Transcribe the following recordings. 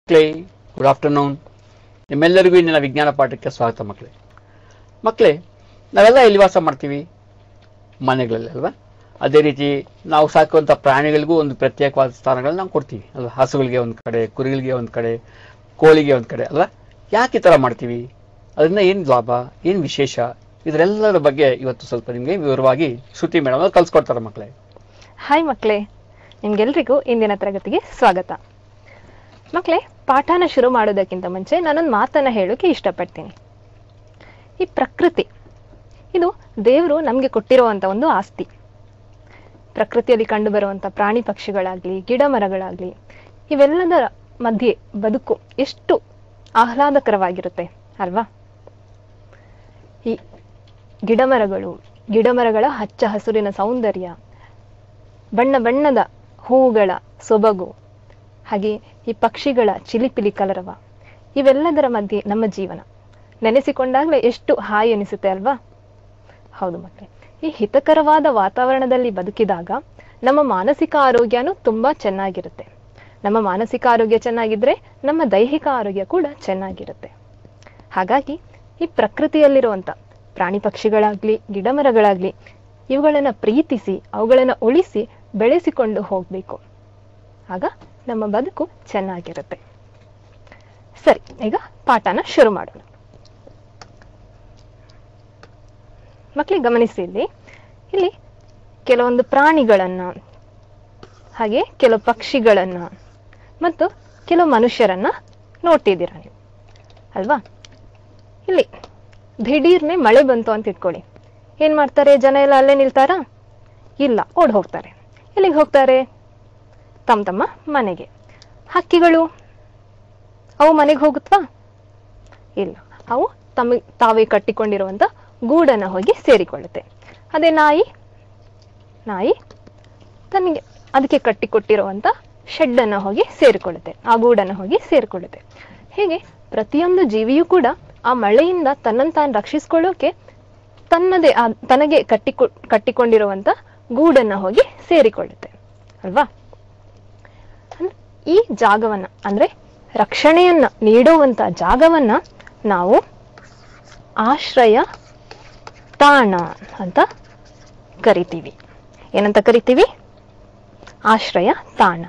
ಮಕ್ಕಳೇ good afternoon ನಿಮ್ಮೆಲ್ಲರಿಗೂ ಇಂದಿನ ವಿಜ್ಞಾನ ಪಾಠಕ್ಕೆ ಸ್ವಾಗತ ಮಕ್ಕಳೇ ಮಕ್ಕಳೇ ನಾವೆಲ್ಲ ಎಲ್ಲಿ ವಾಸ ಮಾಡ್ತೀವಿ ಮನೆಗಳಲ್ಲಿ ಅಲ್ವಾ ಅದೇ ರೀತಿ ನಾವು ಸಾಕುವಂಥ ಪ್ರಾಣಿಗಳಿಗೂ ಒಂದು ಪ್ರತ್ಯೇಕವಾದ ಸ್ಥಾನಗಳನ್ನ ನಾವು ಕೊಡ್ತೀವಿ ಅಲ್ವಾ ಹಸುಗಳಿಗೆ ಒಂದು ಕಡೆ ಕುರಿಗಳಿಗೆ ಒಂದು ಕಡೆ ಕೋಳಿಗೆ ಒಂದು ಕಡೆ ಅಲ್ವಾ ಯಾಕೆ ಈ ಥರ ಮಾಡ್ತೀವಿ ಅದರಿಂದ ಏನು ಲಾಭ ಏನು ವಿಶೇಷ ಇದರೆಲ್ಲರ ಬಗ್ಗೆ ಇವತ್ತು ಸ್ವಲ್ಪ ನಿಮಗೆ ವಿವರವಾಗಿ ಶ್ರುತಿ ಮೇಡಮ್ ಅವ್ರು ಕಲ್ಸ್ಕೊಡ್ತಾರೆ ಮಕ್ಕಳೇ ಹಾಯ್ ಮಕ್ಕಳೇ ನಿಮ್ಗೆಲ್ರಿಗೂ ಇಂದಿನ ತರಗತಿಗೆ ಸ್ವಾಗತ ಮಕ್ಕಳೇ ಪಾಠನ ಶುರು ಮಾಡೋದಕ್ಕಿಂತ ಮುಂಚೆ ನಾನೊಂದು ಮಾತನ್ನ ಹೇಳೋಕೆ ಇಷ್ಟಪಡ್ತೀನಿ ಈ ಪ್ರಕೃತಿ ಇದು ದೇವರು ನಮಗೆ ಕೊಟ್ಟಿರುವಂಥ ಒಂದು ಆಸ್ತಿ ಪ್ರಕೃತಿಯಲ್ಲಿ ಕಂಡುಬರುವಂಥ ಪ್ರಾಣಿ ಪಕ್ಷಿಗಳಾಗ್ಲಿ ಗಿಡ ಮರಗಳಾಗ್ಲಿ ಇವೆಲ್ಲದರ ಮಧ್ಯೆ ಬದುಕು ಎಷ್ಟು ಆಹ್ಲಾದಕರವಾಗಿರುತ್ತೆ ಅಲ್ವಾ ಈ ಗಿಡಮರಗಳು ಗಿಡಮರಗಳ ಹಚ್ಚ ಹಸುರಿನ ಸೌಂದರ್ಯ ಬಣ್ಣ ಬಣ್ಣದ ಹೂವುಗಳ ಸೊಬಗು ಹಾಗೆ ಈ ಪಕ್ಷಿಗಳ ಚಿಲಿಪಿಲಿ ಕಲರವ ಇವೆಲ್ಲದರ ಮಧ್ಯೆ ನಮ್ಮ ಜೀವನ ನೆನೆಸಿಕೊಂಡಾಗಲೇ ಎಷ್ಟು ಹಾಯಿ ಅನಿಸುತ್ತೆ ಅಲ್ವಾ ಹೌದು ಮಕ್ಕಳೇ ಈ ಹಿತಕರವಾದ ವಾತಾವರಣದಲ್ಲಿ ಬದುಕಿದಾಗ ನಮ್ಮ ಮಾನಸಿಕ ಆರೋಗ್ಯನೂ ತುಂಬಾ ಚೆನ್ನಾಗಿರುತ್ತೆ ನಮ್ಮ ಮಾನಸಿಕ ಆರೋಗ್ಯ ಚೆನ್ನಾಗಿದ್ರೆ ನಮ್ಮ ದೈಹಿಕ ಆರೋಗ್ಯ ಕೂಡ ಚೆನ್ನಾಗಿರುತ್ತೆ ಹಾಗಾಗಿ ಈ ಪ್ರಕೃತಿಯಲ್ಲಿರುವಂಥ ಪ್ರಾಣಿ ಪಕ್ಷಿಗಳಾಗ್ಲಿ ಗಿಡಮರಗಳಾಗ್ಲಿ ಇವುಗಳನ್ನು ಪ್ರೀತಿಸಿ ಅವುಗಳನ್ನು ಉಳಿಸಿ ಬೆಳೆಸಿಕೊಂಡು ಹೋಗಬೇಕು ಆಗ ನಮ್ಮ ಬದುಕು ಚೆನ್ನಾಗಿರುತ್ತೆ ಸರಿ ಈಗ ಪಾಠನ ಶುರು ಮಾಡೋಣ ಮಕ್ಕಳಿಗೆ ಗಮನಿಸಿ ಇಲ್ಲಿ ಇಲ್ಲಿ ಕೆಲವೊಂದು ಪ್ರಾಣಿಗಳನ್ನ ಹಾಗೆ ಕೆಲವು ಪಕ್ಷಿಗಳನ್ನ ಮತ್ತು ಕೆಲವು ಮನುಷ್ಯರನ್ನ ನೋಡ್ತಿದ್ದೀರಾ ನೀವು ಅಲ್ವಾ ಇಲ್ಲಿ ದಿಢೀರ್ನೆ ಮಳೆ ಬಂತು ಅಂತ ಇಟ್ಕೊಳ್ಳಿ ಏನ್ ಮಾಡ್ತಾರೆ ಜನ ಎಲ್ಲ ಅಲ್ಲೇ ನಿಲ್ತಾರಾ ಇಲ್ಲ ಓಡ್ ಹೋಗ್ತಾರೆ ಎಲ್ಲಿಗೆ ಹೋಗ್ತಾರೆ ತಮ್ಮ ತಮ್ಮ ಮನೆಗೆ ಹಕ್ಕಿಗಳು ಅವು ಮನೆಗೆ ಹೋಗುತ್ವಾ ಇಲ್ಲ ಅವು ತಮ್ಮ ತಾವೇ ಕಟ್ಟಿಕೊಂಡಿರುವಂತ ಗೂಡನ್ನ ಹೋಗಿ ಸೇರಿಕೊಳ್ಳುತ್ತೆ ಅದೇ ನಾಯಿ ನಾಯಿ ತನಗೆ ಅದಕ್ಕೆ ಕಟ್ಟಿಕೊಟ್ಟಿರುವಂತ ಶೆಡ್ಡನ್ನ ಹೋಗಿ ಸೇರಿಕೊಳ್ಳುತ್ತೆ ಆ ಗೂಡನ್ನ ಹೋಗಿ ಸೇರಿಕೊಳ್ಳುತ್ತೆ ಹೀಗೆ ಪ್ರತಿಯೊಂದು ಜೀವಿಯೂ ಕೂಡ ಆ ಮಳೆಯಿಂದ ತನ್ನನ್ನು ತಾನು ರಕ್ಷಿಸ್ಕೊಳ್ಳೋಕೆ ತನ್ನದೇ ಆ ತನಗೆ ಕಟ್ಟಿಕೊ ಕಟ್ಟಿಕೊಂಡಿರುವಂತ ಗೂಡನ್ನ ಹೋಗಿ ಸೇರಿಕೊಳ್ಳುತ್ತೆ ಅಲ್ವಾ ಅಂದ್- ಈ ಜಾಗವನ್ನ ಅಂದ್ರೆ ರಕ್ಷಣೆಯನ್ನ ನೀಡುವಂತ ಜಾಗವನ್ನ ನಾವು ಆಶ್ರಯ ತಾಣ ಅಂತ ಕರಿತೀವಿ ಏನಂತ ಕರಿತೀವಿ ಆಶ್ರಯ ತಾಣ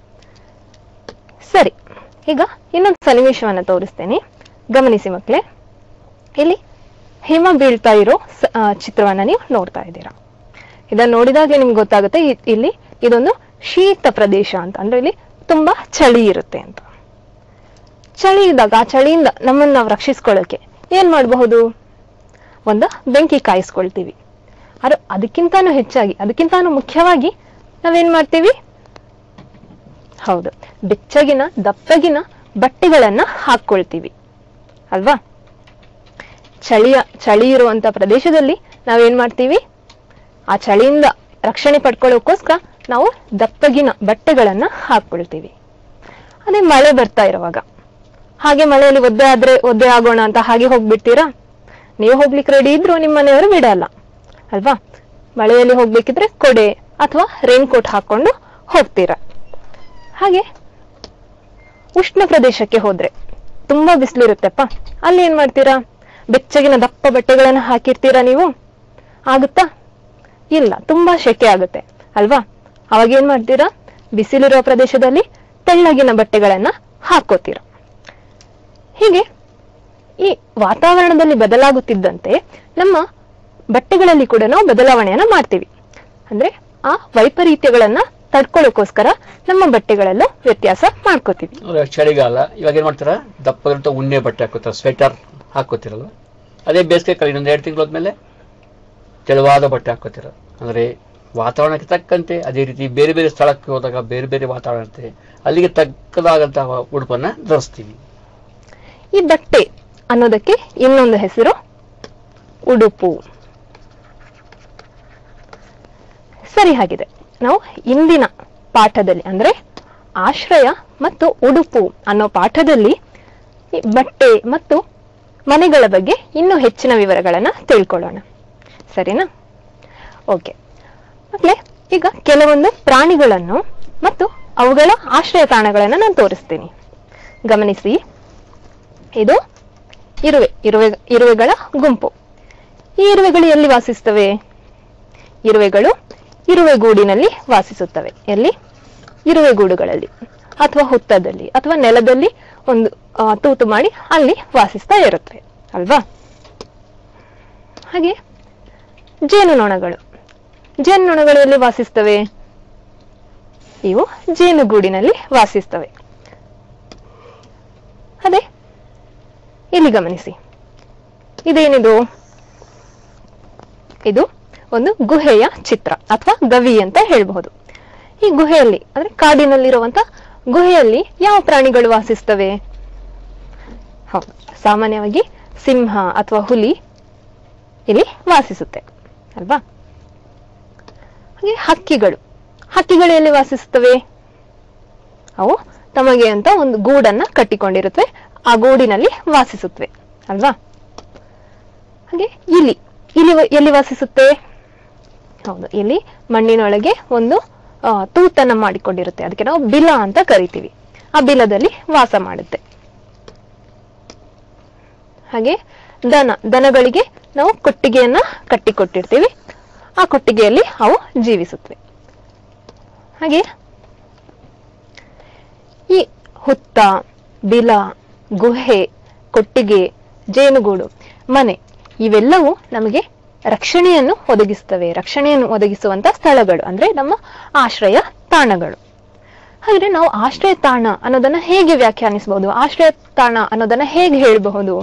ಸರಿ ಈಗ ಇನ್ನೊಂದು ಸನ್ನಿವೇಶವನ್ನ ತೋರಿಸ್ತೇನೆ ಗಮನಿಸಿ ಮಕ್ಕಳೇ ಇಲ್ಲಿ ಹಿಮ ಬೀಳ್ತಾ ಇರೋ ಸ- ಆ, ಚಿತ್ರವನ್ನ ನೀವು ನೋಡ್ತಾ ಇದ್ದೀರಾ ಇದನ್ನ ನೋಡಿದಾಗಲೇ ನಿಮ್ಗೆ ಗೊತ್ತಾಗುತ್ತೆ ಇ- ಇಲ್ಲಿ ಇದೊಂದು ಶೀತ ಪ್ರದೇಶ ಅಂತ ಅಂದ್ರೆ ಇಲ್ಲಿ ತುಂಬಾ ಚಳಿ ಇರುತ್ತೆ ಅಂತ ಚಳಿ ಇದ್ದಾಗ ಆ ಚಳಿಯಿಂದ ನಮ್ಮನ್ನ ನಾವು ರಕ್ಷಿಸ್ಕೊಳ್ಳೋಕೆ ಏನ್ ಮಾಡಬಹುದು ಒಂದು ಬೆಂಕಿ ಕಾಯಿಸ್ಕೊಳ್ತೀವಿ ಆದ್ರೆ ಅದಕ್ಕಿಂತಾನು ಹೆಚ್ಚಾಗಿ ಅದಕ್ಕಿಂತಾನು ಮುಖ್ಯವಾಗಿ ನಾವೇನ್ ಮಾಡ್ತೀವಿ ಹೌದು ಬೆಚ್ಚಗಿನ ದಪ್ಪಗಿನ ಬಟ್ಟೆಗಳನ್ನ ಹಾಕೊಳ್ತೀವಿ ಅಲ್ವಾ ಚಳಿಯ ಚಳಿ ಇರುವಂತ ಪ್ರದೇಶದಲ್ಲಿ ನಾವೇನ್ ಮಾಡ್ತೀವಿ ಆ ಚಳಿಯಿಂದ ರಕ್ಷಣೆ ಪಡ್ಕೊಳ್ಳೋಕ್ಕೋಸ್ಕರ ನಾವು ದಪ್ಪಗಿನ ಬಟ್ಟೆಗಳನ್ನ ಹಾಕೊಳ್ತೀವಿ ಅದೇ ಮಳೆ ಬರ್ತಾ ಇರುವಾಗ ಹಾಗೆ ಮಳೆಯಲ್ಲಿ ಒದ್ದೆ ಆದ್ರೆ ಒದ್ದೆ ಆಗೋಣ ಅಂತ ಹಾಗೆ ಹೋಗ್ಬಿಡ್ತೀರಾ ನೀವು ಹೋಗ್ಲಿಕ್ಕೆ ರೆಡಿ ಇದ್ರು ನಿಮ್ಮ ಮನೆಯವರು ಬಿಡಲ್ಲ ಅಲ್ವಾ ಮಳೆಯಲ್ಲಿ ಹೋಗ್ಬೇಕಿದ್ರೆ ಕೊಡೆ ಅಥವಾ ರೈನ್ ಕೋಟ್ ಹಾಕೊಂಡು ಹೋಗ್ತೀರಾ ಹಾಗೆ ಉಷ್ಣ ಪ್ರದೇಶಕ್ಕೆ ಹೋದ್ರೆ ತುಂಬಾ ಬಿಸಿಲಿರುತ್ತೆಪ್ಪ ಅಲ್ಲಿ ಏನ್ ಮಾಡ್ತೀರಾ ಬೆಚ್ಚಗಿನ ದಪ್ಪ ಬಟ್ಟೆಗಳನ್ನ ಹಾಕಿರ್ತೀರಾ ನೀವು ಆಗುತ್ತಾ ಇಲ್ಲ ತುಂಬಾ ಶೆಕೆ ಆಗುತ್ತೆ ಅಲ್ವಾ ಅವಾಗ ಏನ್ ಮಾಡ್ತೀರಾ ಬಿಸಿಲಿರುವ ಪ್ರದೇಶದಲ್ಲಿ ತೆಳ್ಳಗಿನ ಬಟ್ಟೆಗಳನ್ನ ಹಾಕೋತೀರಾ ಹೀಗೆ ಈ ವಾತಾವರಣದಲ್ಲಿ ಬದಲಾಗುತ್ತಿದ್ದಂತೆ ನಮ್ಮ ಬಟ್ಟೆಗಳಲ್ಲಿ ಕೂಡ ನಾವು ಬದಲಾವಣೆಯನ್ನ ಮಾಡ್ತೀವಿ ಅಂದ್ರೆ ಆ ವೈಪರೀತ್ಯಗಳನ್ನ ತಡ್ಕೊಳ್ಳೋಕೋಸ್ಕರ ನಮ್ಮ ಬಟ್ಟೆಗಳಲ್ಲೂ ವ್ಯತ್ಯಾಸ ಮಾಡ್ಕೋತೀವಿ ಅಂದ್ರೆ ಚಳಿಗಾಲ ಇವಾಗ ಏನ್ ಮಾಡ್ತಾರ ದಪ್ಪಗಿರುವಂತ ಉಣ್ಣೆ ಬಟ್ಟೆ ಹಾಕೋತಾರ ಸ್ವೆಟರ್ ಹಾಕೋತಿರಲ್ವ ಅದೇ ಬೇಸಿಗೆ ಕಾಲ ಇನ್ನೊಂದು ಎರಡು ತಿಂಗಳಾದ್ಮೇಲೆ ತೆಳುವಾದ ಬಟ್ಟೆ ಹಾಕೋತಿರ ಅಂದ್ರೆ ವಾತಾವರಣಕ್ಕೆ ತಕ್ಕಂತೆ ಅದೇ ರೀತಿ ಬೇರೆ ಬೇರೆ ಸ್ಥಳಕ್ಕೆ ಹೋದಾಗ ಬೇರೆ ಬೇರೆ ವಾತಾವರಣ ಇರುತ್ತೆ ಅಲ್ಲಿಗೆ ತಕ್ಕದಾದಂತಹ ಉಡುಪನ್ನ ಧರಿಸ್ತೀವಿ ಈ ಬಟ್ಟೆ ಅನ್ನೋದಕ್ಕೆ ಇನ್ನೊಂದು ಹೆಸರು ಉಡುಪು ಸರಿ ಹಾಗಿದೆ ನಾವು ಇಂದಿನ ಪಾಠದಲ್ಲಿ ಅಂದ್ರೆ ಆಶ್ರಯ ಮತ್ತು ಉಡುಪು ಅನ್ನೋ ಪಾಠದಲ್ಲಿ ಈ ಬಟ್ಟೆ ಮತ್ತು ಮನೆಗಳ ಬಗ್ಗೆ ಇನ್ನೂ ಹೆಚ್ಚಿನ ವಿವರಗಳನ್ನ ತಿಳ್ಕೊಳ್ಳೋಣ ಸರಿನಾ ಓಕೆ ಮಕ್ಕಳೇ ಈಗ ಕೆಲವೊಂದು ಪ್ರಾಣಿಗಳನ್ನು ಮತ್ತು ಅವುಗಳ ಆಶ್ರಯ ತಾಣಗಳನ್ನು ನಾನು ತೋರಿಸ್ತೀನಿ ಗಮನಿಸಿ ಇದು ಇರುವೆ ಇರುವೆ ಇರುವೆಗಳ ಗುಂಪು ಈ ಇರುವೆಗಳು ಎಲ್ಲಿ ವಾಸಿಸ್ತವೆ ಇರುವೆಗಳು ಇರುವೆಗೂಡಿನಲ್ಲಿ ವಾಸಿಸುತ್ತವೆ ಎಲ್ಲಿ ಇರುವೆಗೂಡುಗಳಲ್ಲಿ ಅಥವಾ ಹುತ್ತದಲ್ಲಿ ಅಥವಾ ನೆಲದಲ್ಲಿ ಒಂದು ಆ, ತೂತು ಮಾಡಿ ಅಲ್ಲಿ ವಾಸಿಸ್ತಾ ಇರುತ್ತವೆ ಅಲ್ವಾ ಹಾಗೆ ಜೇನುನೊಣಗಳು ಜೇನುನೊಣಗಳು ಎಲ್ಲಿ ವಾಸಿಸ್ತವೆ ಇವು ಜೇನುಗೂಡಿನಲ್ಲಿ ವಾಸಿಸ್ತವೆ ಅದೇ ಇಲ್ಲಿ ಗಮನಿಸಿ ಇದೇನಿದು ಇದು ಒಂದು ಗುಹೆಯ ಚಿತ್ರ ಅಥವಾ ಗವಿ ಅಂತ ಹೇಳಬಹುದು ಈ ಗುಹೆಯಲ್ಲಿ ಅಂದ್ರೆ ಕಾಡಿನಲ್ಲಿರುವಂತ ಗುಹೆಯಲ್ಲಿ ಯಾವ ಪ್ರಾಣಿಗಳು ವಾಸಿಸ್ತವೆ ಹೌದು ಸಾಮಾನ್ಯವಾಗಿ ಸಿಂಹ ಅಥವಾ ಹುಲಿ ಇಲ್ಲಿ ವಾಸಿಸುತ್ತೆ ಅಲ್ವಾ ಹಾಗೆ ಹಕ್ಕಿಗಳು ಹಕ್ಕಿಗಳು ಎಲ್ಲಿ ವಾಸಿಸುತ್ತವೆ ಅವು ತಮಗೆ ಅಂತ ಒಂದು ಗೂಡನ್ನ ಕಟ್ಟಿಕೊಂಡಿರುತ್ತವೆ ಆ ಗೂಡಿನಲ್ಲಿ ವಾಸಿಸುತ್ತವೆ ಅಲ್ವಾ ಹಾಗೆ ಇಲಿ ಇಲಿ ವ- ಎಲ್ಲಿ ವಾಸಿಸುತ್ತೆ ಹೌದು ಇಲ್ಲಿ ಮಣ್ಣಿನೊಳಗೆ ಒಂದು ಆ, ತೂತನ್ನ ಮಾಡಿಕೊಂಡಿರುತ್ತೆ ಅದಕ್ಕೆ ನಾವು ಬಿಲ ಅಂತ ಕರಿತೀವಿ ಆ ಬಿಲದಲ್ಲಿ ವಾಸ ಮಾಡುತ್ತೆ ಹಾಗೆ ದನ ದನಗಳಿಗೆ ನಾವು ಕೊಟ್ಟಿಗೆಯನ್ನ ಕಟ್ಟಿಕೊಟ್ಟಿರ್ತೀವಿ ಆ ಕೊಟ್ಟಿಗೆಯಲ್ಲಿ ಅವು ಜೀವಿಸುತ್ತವೆ ಹಾಗೆ ಈ ಹುತ್ತ ಬಿಲ ಗುಹೆ ಕೊಟ್ಟಿಗೆ ಜೇನುಗೂಡು ಮನೆ ಇವೆಲ್ಲವೂ ನಮಗೆ ರಕ್ಷಣೆಯನ್ನು ಒದಗಿಸ್ತವೆ ರಕ್ಷಣೆಯನ್ನು ಒದಗಿಸುವಂತ ಸ್ಥಳಗಳು ಅಂದ್ರೆ ನಮ್ಮ ಆಶ್ರಯ ತಾಣಗಳು ಹಾಗೆ ನಾವು ಆಶ್ರಯ ತಾಣ ಅನ್ನೋದನ್ನ ಹೇಗೆ ವ್ಯಾಖ್ಯಾನಿಸಬಹುದು ಆಶ್ರಯ ತಾಣ ಅನ್ನೋದನ್ನ ಹೇಗೆ ಹೇಳಬಹುದು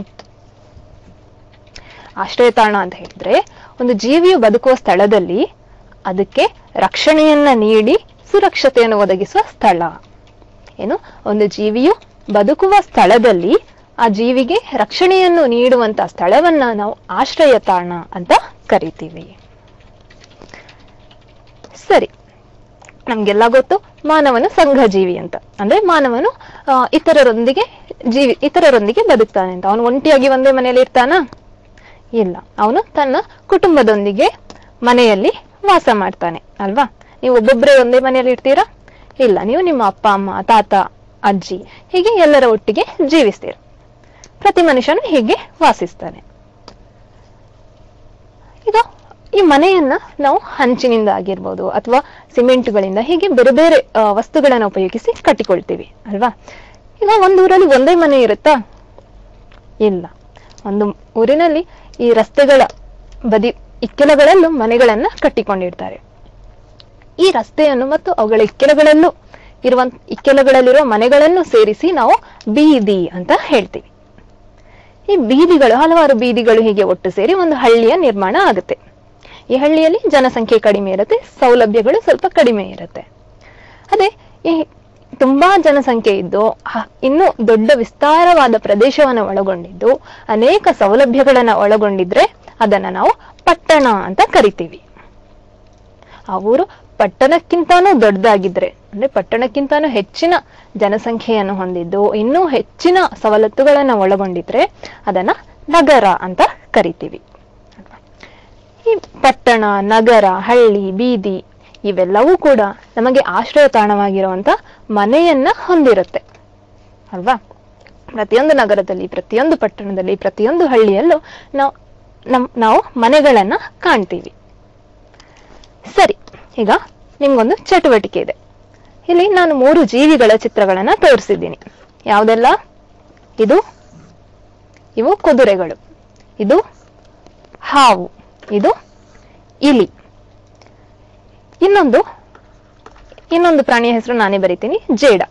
ಆಶ್ರಯ ತಾಣ ಅಂತ ಹೇಳಿದ್ರೆ ಒಂದು ಜೀವಿಯು ಬದುಕುವ ಸ್ಥಳದಲ್ಲಿ ಅದಕ್ಕೆ ರಕ್ಷಣೆಯನ್ನ ನೀಡಿ ಸುರಕ್ಷತೆಯನ್ನು ಒದಗಿಸುವ ಸ್ಥಳ ಏನು ಒಂದು ಜೀವಿಯು ಬದುಕುವ ಸ್ಥಳದಲ್ಲಿ ಆ ಜೀವಿಗೆ ರಕ್ಷಣೆಯನ್ನು ನೀಡುವಂತ ಸ್ಥಳವನ್ನ ನಾವು ಆಶ್ರಯ ತಾಣ ಅಂತ ಕರಿತೀವಿ ಸರಿ ನಮ್ಗೆಲ್ಲ ಗೊತ್ತು ಮಾನವನು ಸಂಘಜೀವಿ ಅಂತ ಅಂದ್ರೆ ಮಾನವನು ಆ, ಇತರರೊಂದಿಗೆ ಜೀವಿ ಇತರರೊಂದಿಗೆ ಬದುಕ್ತಾನೆ ಅಂತ ಅವನು ಒಂಟಿಯಾಗಿ ಒಂದೇ ಮನೆಯಲ್ಲಿ ಇರ್ತಾನ ಇಲ್ಲ ಅವನು ತನ್ನ ಕುಟುಂಬದೊಂದಿಗೆ ಮನೆಯಲ್ಲಿ ವಾಸ ಮಾಡ್ತಾನೆ ಅಲ್ವಾ ನೀವು ಒಬ್ಬೊಬ್ಬರೇ ಒಂದೇ ಮನೆಯಲ್ಲಿ ಇರ್ತೀರಾ ಇಲ್ಲ ನೀವು ನಿಮ್ಮ ಅಪ್ಪ ಅಮ್ಮ ತಾತ ಅಜ್ಜಿ ಹೀಗೆ ಎಲ್ಲರ ಒಟ್ಟಿಗೆ ಜೀವಿಸ್ತೀರ ಪ್ರತಿ ಮನುಷ್ಯನು ಹೀಗೆ ವಾಸಿಸ್ತಾನೆ ಈಗ ಈ ಮನೆಯನ್ನ ನಾವು ಹಂಚಿನಿಂದ ಆಗಿರ್ಬೋದು ಅಥವಾ ಸಿಮೆಂಟ್ಗಳಿಂದ ಹೀಗೆ ಬೇರೆ ಬೇರೆ ಆ, ವಸ್ತುಗಳನ್ನ ಉಪಯೋಗಿಸಿ ಕಟ್ಟಿಕೊಳ್ತೀವಿ ಅಲ್ವಾ ಈಗ ಒಂದು ಊರಲ್ಲಿ ಒಂದೇ ಮನೆ ಇರುತ್ತಾ ಇಲ್ಲ ಒಂದು ಊರಿನಲ್ಲಿ ಈ ರಸ್ತೆಗಳ ಬದಿ ಇಕ್ಕೆಲಗಳಲ್ಲೂ ಮನೆಗಳನ್ನ ಕಟ್ಟಿಕೊಂಡಿರ್ತಾರೆ ಈ ರಸ್ತೆಯನ್ನು ಮತ್ತು ಅವುಗಳ ಇಕ್ಕೆಲಗಳಲ್ಲೂ ಇರುವಂತ ಇಕ್ಕೆಲಗಳಲ್ಲಿರುವ ಮನೆಗಳನ್ನು ಸೇರಿಸಿ ನಾವು ಬೀದಿ ಅಂತ ಹೇಳ್ತೀವಿ ಈ ಬೀದಿಗಳು ಹಲವಾರು ಬೀದಿಗಳು ಹೀಗೆ ಒಟ್ಟು ಸೇರಿ ಒಂದು ಹಳ್ಳಿಯ ನಿರ್ಮಾಣ ಆಗುತ್ತೆ ಈ ಹಳ್ಳಿಯಲ್ಲಿ ಜನಸಂಖ್ಯೆ ಕಡಿಮೆ ಇರುತ್ತೆ ಸೌಲಭ್ಯಗಳು ಸ್ವಲ್ಪ ಕಡಿಮೆ ಇರುತ್ತೆ ಅದೇ ಈ ತುಂಬಾ ಜನಸಂಖ್ಯೆ ಇದ್ದು ಹ- ಇನ್ನೂ ದೊಡ್ಡ ವಿಸ್ತಾರವಾದ ಪ್ರದೇಶವನ್ನು ಒಳಗೊಂಡಿದ್ದು ಅನೇಕ ಸೌಲಭ್ಯಗಳನ್ನ ಒಳಗೊಂಡಿದ್ರೆ ಅದನ್ನ ನಾವು ಪಟ್ಟಣ ಅಂತ ಕರಿತೀವಿ ಆ ಊರು ಪಟ್ಟಣಕ್ಕಿಂತಾನೂ ದೊಡ್ಡದಾಗಿದ್ರೆ ಅಂದ್ರೆ ಪಟ್ಟಣಕ್ಕಿಂತಾನೂ ಹೆಚ್ಚಿನ ಜನಸಂಖ್ಯೆಯನ್ನು ಹೊಂದಿದ್ದು ಇನ್ನೂ ಹೆಚ್ಚಿನ ಸವಲತ್ತುಗಳನ್ನ ಒಳಗೊಂಡಿದ್ರೆ ಅದನ್ನ ನಗರ ಅಂತ ಕರಿತೀವಿ ಈ ಪಟ್ಟಣ ನಗರ ಹಳ್ಳಿ ಬೀದಿ ಇವೆಲ್ಲವೂ ಕೂಡ ನಮಗೆ ಆಶ್ರಯ ತಾಣವಾಗಿರುವಂತ ಮನೆಯನ್ನ ಹೊಂದಿರುತ್ತೆ ಅಲ್ವಾ ಪ್ರತಿಯೊಂದು ನಗರದಲ್ಲಿ ಪ್ರತಿಯೊಂದು ಪಟ್ಟಣದಲ್ಲಿ ಪ್ರತಿಯೊಂದು ಹಳ್ಳಿಯಲ್ಲೂ ನಾವು ನಮ್ ನಾವು ಮನೆಗಳನ್ನ ಕಾಣ್ತೀವಿ ಸರಿ ಈಗ ನಿಮ್ಗೊಂದು ಚಟುವಟಿಕೆ ಇದೆ ಇಲ್ಲಿ ನಾನು ಮೂರು ಜೀವಿಗಳ ಚಿತ್ರಗಳನ್ನ ತೋರಿಸಿದ್ದೀನಿ ಯಾವುದೆಲ್ಲ ಇದು ಇವು ಕುದುರೆಗಳು ಇದು ಹಾವು ಇದು ಇಲಿ ಇನ್ನೊಂದು ಇನ್ನೊಂದು ಪ್ರಾಣಿಯ ಹೆಸರು ನಾನೇ ಬರಿತೀನಿ ಜೇಡ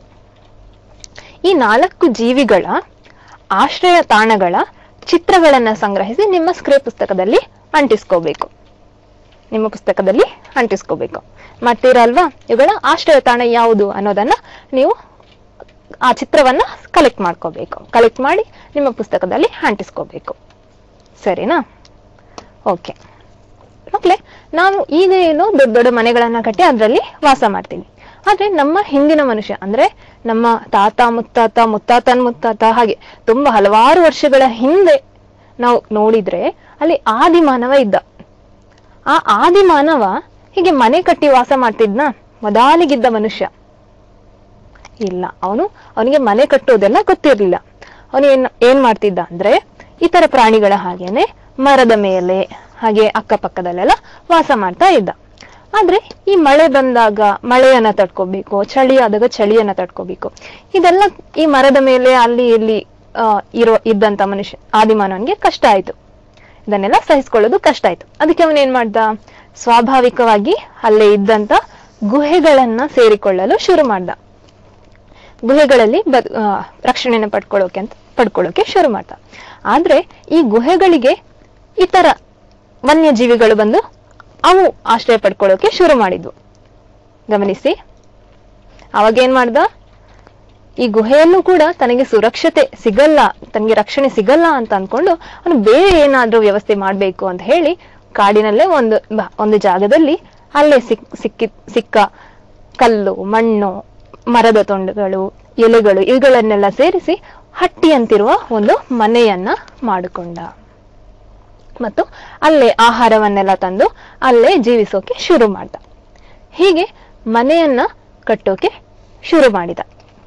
ಈ ನಾಲ್ಕು ಜೀವಿಗಳ ಆಶ್ರಯ ತಾಣಗಳ ಚಿತ್ರಗಳನ್ನ ಸಂಗ್ರಹಿಸಿ ನಿಮ್ಮ ಸ್ಕ್ರೇ ಪುಸ್ತಕದಲ್ಲಿ ಅಂಟಿಸ್ಕೋಬೇಕು ನಿಮ್ಮ ಪುಸ್ತಕದಲ್ಲಿ ಅಂಟಿಸ್ಕೋಬೇಕು ಮಾಡ್ತೀರಾ ಅಲ್ವಾ ಇವುಗಳ ಆಶ್ರಯ ತಾಣ ಯಾವುದು ಅನ್ನೋದನ್ನ ನೀವು ಆ ಚಿತ್ರವನ್ನ ಕಲೆಕ್ಟ್ ಮಾಡ್ಕೋಬೇಕು ಕಲೆಕ್ಟ್ ಮಾಡಿ ನಿಮ್ಮ ಪುಸ್ತಕದಲ್ಲಿ ಅಂಟಿಸ್ಕೋಬೇಕು ಸರಿನಾ ಓಕೆ ಮಕ್ಳೇ ನಾವು ಈಗ ಏನು ದೊಡ್ಡ ದೊಡ್ಡ ಮನೆಗಳನ್ನ ಕಟ್ಟಿ ಅದರಲ್ಲಿ ವಾಸ ಮಾಡ್ತೀವಿ ಆದ್ರೆ ನಮ್ಮ ಹಿಂದಿನ ಮನುಷ್ಯ ಅಂದ್ರೆ ನಮ್ಮ ತಾತ ಮುತ್ತಾತ ಮುತ್ತಾತನ್ ಮುತ್ತಾತ ಹಾಗೆ ತುಂಬಾ ಹಲವಾರು ವರ್ಷಗಳ ಹಿಂದೆ ನಾವು ನೋಡಿದ್ರೆ ಅಲ್ಲಿ ಆದಿ ಮಾನವ ಇದ್ದ ಆ ಆದಿ ಮಾನವ ಹೀಗೆ ಮನೆ ಕಟ್ಟಿ ವಾಸ ಮಾಡ್ತಿದ್ನ ಮೊದಲಿಗಿದ್ದ ಮನುಷ್ಯ ಇಲ್ಲ ಅವನು ಅವನಿಗೆ ಮನೆ ಕಟ್ಟೋದೆಲ್ಲ ಗೊತ್ತಿರ್ಲಿಲ್ಲ ಅವನು ಏನ್ ಏನ್ ಮಾಡ್ತಿದ್ದ ಅಂದ್ರೆ ಇತರ ಪ್ರಾಣಿಗಳ ಹಾಗೇನೆ ಮರದ ಮೇಲೆ ಹಾಗೆ ಅಕ್ಕಪಕ್ಕದಲ್ಲೆಲ್ಲ ವಾಸ ಮಾಡ್ತಾ ಇದ್ದ ಆದ್ರೆ ಈ ಮಳೆ ಬಂದಾಗ ಮಳೆಯನ್ನ ತಡ್ಕೋಬೇಕು ಚಳಿ ಆದಾಗ ಚಳಿಯನ್ನ ತಡ್ಕೋಬೇಕು ಇದೆಲ್ಲ ಈ ಮರದ ಮೇಲೆ ಅಲ್ಲಿ ಇಲ್ಲಿ ಆ, ಇರೋ ಇದ್ದಂತ ಮನುಷ್ಯ ಆದಿಮಾನವನಿಗೆ ಕಷ್ಟ ಆಯ್ತು ಇದನ್ನೆಲ್ಲ ಸಹಿಸ್ಕೊಳ್ಳೋದು ಕಷ್ಟ ಆಯ್ತು ಅದಕ್ಕೆ ಅವನು ಏನ್ ಮಾಡ್ದ ಸ್ವಾಭಾವಿಕವಾಗಿ ಅಲ್ಲೇ ಇದ್ದಂತ ಗುಹೆಗಳನ್ನ ಸೇರಿಕೊಳ್ಳಲು ಶುರು ಮಾಡ್ದ ಗುಹೆಗಳಲ್ಲಿ ಬ ಆ, ರಕ್ಷಣೆನ ಪಡ್ಕೊಳ್ಳೋಕೆ ಅಂತ ಪಡ್ಕೊಳ್ಳೋಕೆ ಶುರು ಮಾಡ್ದ ಆದ್ರೆ ಈ ಗುಹೆಗಳಿಗೆ ಇತರ ವನ್ಯಜೀವಿಗಳು ಬಂದು ಅವು ಆಶ್ರಯ ಪಡ್ಕೊಳ್ಳೋಕೆ ಶುರು ಮಾಡಿದ್ವು ಗಮನಿಸಿ ಅವಾಗ ಏನ್ ಮಾಡ್ದ ಈ ಗುಹೆಯಲ್ಲೂ ಕೂಡ ತನಗೆ ಸುರಕ್ಷತೆ ಸಿಗಲ್ಲ ತನಗೆ ರಕ್ಷಣೆ ಸಿಗಲ್ಲ ಅಂತ ಅನ್ಕೊಂಡು ಅವನು ಬೇರೆ ಏನಾದ್ರೂ ವ್ಯವಸ್ಥೆ ಮಾಡ್ಬೇಕು ಅಂತ ಹೇಳಿ ಕಾಡಿನಲ್ಲೇ ಒಂದು ಬ- ಒಂದು ಜಾಗದಲ್ಲಿ ಅಲ್ಲೇ ಸಿಕ್ ಸಿಕ್ಕಿ ಸಿಕ್ಕ ಕಲ್ಲು ಮಣ್ಣು ಮರದ ತುಂಡುಗಳು ಎಲೆಗಳು ಇವುಗಳನ್ನೆಲ್ಲ ಸೇರಿಸಿ ಹಟ್ಟಿಯಂತಿರುವ ಒಂದು ಮನೆಯನ್ನ ಮಾಡಿಕೊಂಡ ಮತ್ತು ಅಲ್ಲೇ ಆಹಾರವನ್ನೆಲ್ಲ ತಂದು ಅಲ್ಲೇ ಜೀವಿಸೋಕೆ ಶುರು ಮಾಡ್ದ ಹೀಗೆ ಮನೆಯನ್ನ ಕಟ್ಟೋಕೆ ಶುರು ಮಾಡಿದ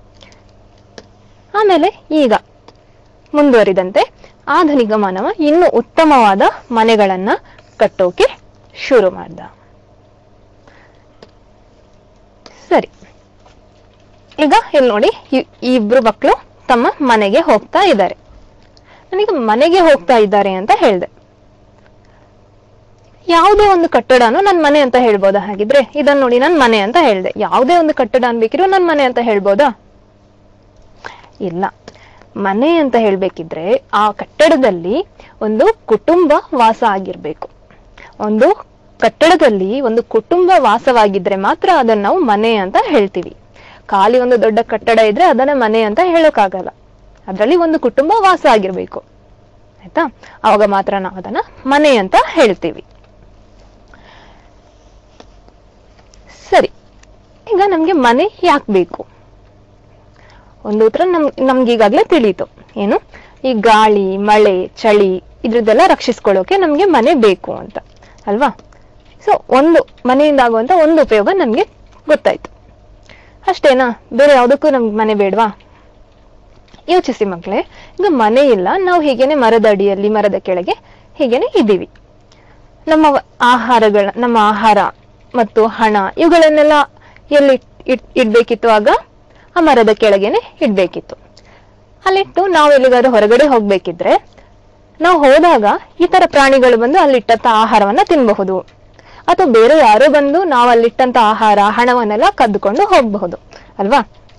ಆಮೇಲೆ ಈಗ ಮುಂದುವರಿದಂತೆ ಆಧುನಿಕ ಮಾನವ ಇನ್ನೂ ಉತ್ತಮವಾದ ಮನೆಗಳನ್ನ ಕಟ್ಟೋಕೆ ಶುರು ಮಾಡ್ದ ಸರಿ ಈಗ ಇಲ್ಲಿ ನೋಡಿ ಈ- ಈ ಇಬ್ರು ಮಕ್ಕಳು ತಮ್ಮ ಮನೆಗೆ ಹೋಗ್ತಾ ಇದ್ದಾರೆ ನನಗೆ ಮನೆಗೆ ಹೋಗ್ತಾ ಇದ್ದಾರೆ ಅಂತ ಹೇಳ್ದೆ ಯಾವುದೇ ಒಂದು ಕಟ್ಟಡನು ನನ್ ಮನೆ ಅಂತ ಹೇಳ್ಬೋದಾ ಹಾಗಿದ್ರೆ ಇದನ್ನ ನೋಡಿ ನನ್ ಮನೆ ಅಂತ ಹೇಳ್ದೆ ಯಾವುದೇ ಒಂದು ಕಟ್ಟಡ ಅನ್ಬೇಕಿರೋ ನನ್ ಮನೆ ಅಂತ ಹೇಳ್ಬೋದಾ ಇಲ್ಲ ಮನೆ ಅಂತ ಹೇಳ್ಬೇಕಿದ್ರೆ ಆ ಕಟ್ಟಡದಲ್ಲಿ ಒಂದು ಕುಟುಂಬ ವಾಸ ಆಗಿರ್ಬೇಕು ಒಂದು ಕಟ್ಟಡದಲ್ಲಿ ಒಂದು ಕುಟುಂಬ ವಾಸವಾಗಿದ್ರೆ ಮಾತ್ರ ಅದನ್ನ ನಾವು ಮನೆ ಅಂತ ಹೇಳ್ತೀವಿ ಖಾಲಿ ಒಂದು ದೊಡ್ಡ ಕಟ್ಟಡ ಇದ್ರೆ ಅದನ್ನ ಮನೆ ಅಂತ ಹೇಳೋಕ್ಕಾಗಲ್ಲ ಅದರಲ್ಲಿ ಒಂದು ಕುಟುಂಬ ವಾಸ ಆಗಿರ್ಬೇಕು ಆಯ್ತಾ ಅವಾಗ ಮಾತ್ರ ನಾವು ಅದನ್ನ ಮನೆ ಅಂತ ಹೇಳ್ತೀವಿ ಸರಿ ಈಗ ನಮ್ಗೆ ಮನೆ ಯಾಕೆ ಬೇಕು ಒಂದು ಉತ್ತರ ನಮ್ ನಮ್ಗೆ ಈಗಾಗ್ಲೇ ತಿಳಿಯಿತು ಏನು ಈ ಗಾಳಿ ಮಳೆ ಚಳಿ ಇದ್ರದ್ದೆಲ್ಲ ರಕ್ಷಿಸ್ಕೊಳ್ಳೋಕೆ ನಮ್ಗೆ ಮನೆ ಬೇಕು ಅಂತ ಅಲ್ವಾ ಸೊ ಒಂದು ಮನೆಯಿಂದ ಆಗುವಂತ ಒಂದು ಉಪಯೋಗ ನಮ್ಗೆ ಗೊತ್ತಾಯ್ತು ಅಷ್ಟೇನಾ ಬೇರೆ ಯಾವುದಕ್ಕೂ ನಮ್ಗೆ ಮನೆ ಬೇಡವಾ ಯೋಚಿಸಿ ಮಕ್ಕಳೇ ಈಗ ಮನೆ ಇಲ್ಲ ನಾವು ಹೀಗೇನೆ ಮರದ ಅಡಿಯಲ್ಲಿ ಮರದ ಕೆಳಗೆ ಹೀಗೇನೆ ಇದ್ದೀವಿ ನಮ್ಮ ವ- ಆಹಾರಗಳ ನಮ್ಮ ಆಹಾರ ಮತ್ತು ಹಣ ಇವುಗಳನ್ನೆಲ್ಲ ಎಲ್ಲಿ ಇಟ್- ಇಡ್ಬೇಕಿತ್ತು ಆಗ ಆ ಮರದ ಕೆಳಗೇನೆ ಇಡ್ಬೇಕಿತ್ತು ಅಲ್ಲಿಟ್ಟು ನಾವು ಎಲ್ಲಿಗಾದ್ರೂ ಹೊರಗಡೆ ಹೋಗ್ಬೇಕಿದ್ರೆ ನಾವು ಹೋದಾಗ ಇತರ ಪ್ರಾಣಿಗಳು ಬಂದು ಅಲ್ಲಿಟ್ಟಂತ ಆಹಾರವನ್ನ ತಿನ್ನಬಹುದು ಅಥವಾ ಬೇರೆ ಯಾರೋ ಬಂದು ನಾವು ಅಲ್ಲಿಟ್ಟಂತ ಆಹಾರ ಹಣವನ್ನೆಲ್ಲ ಕದ್ದುಕೊಂಡು ಹೋಗಬಹುದು ಅಲ್ವಾ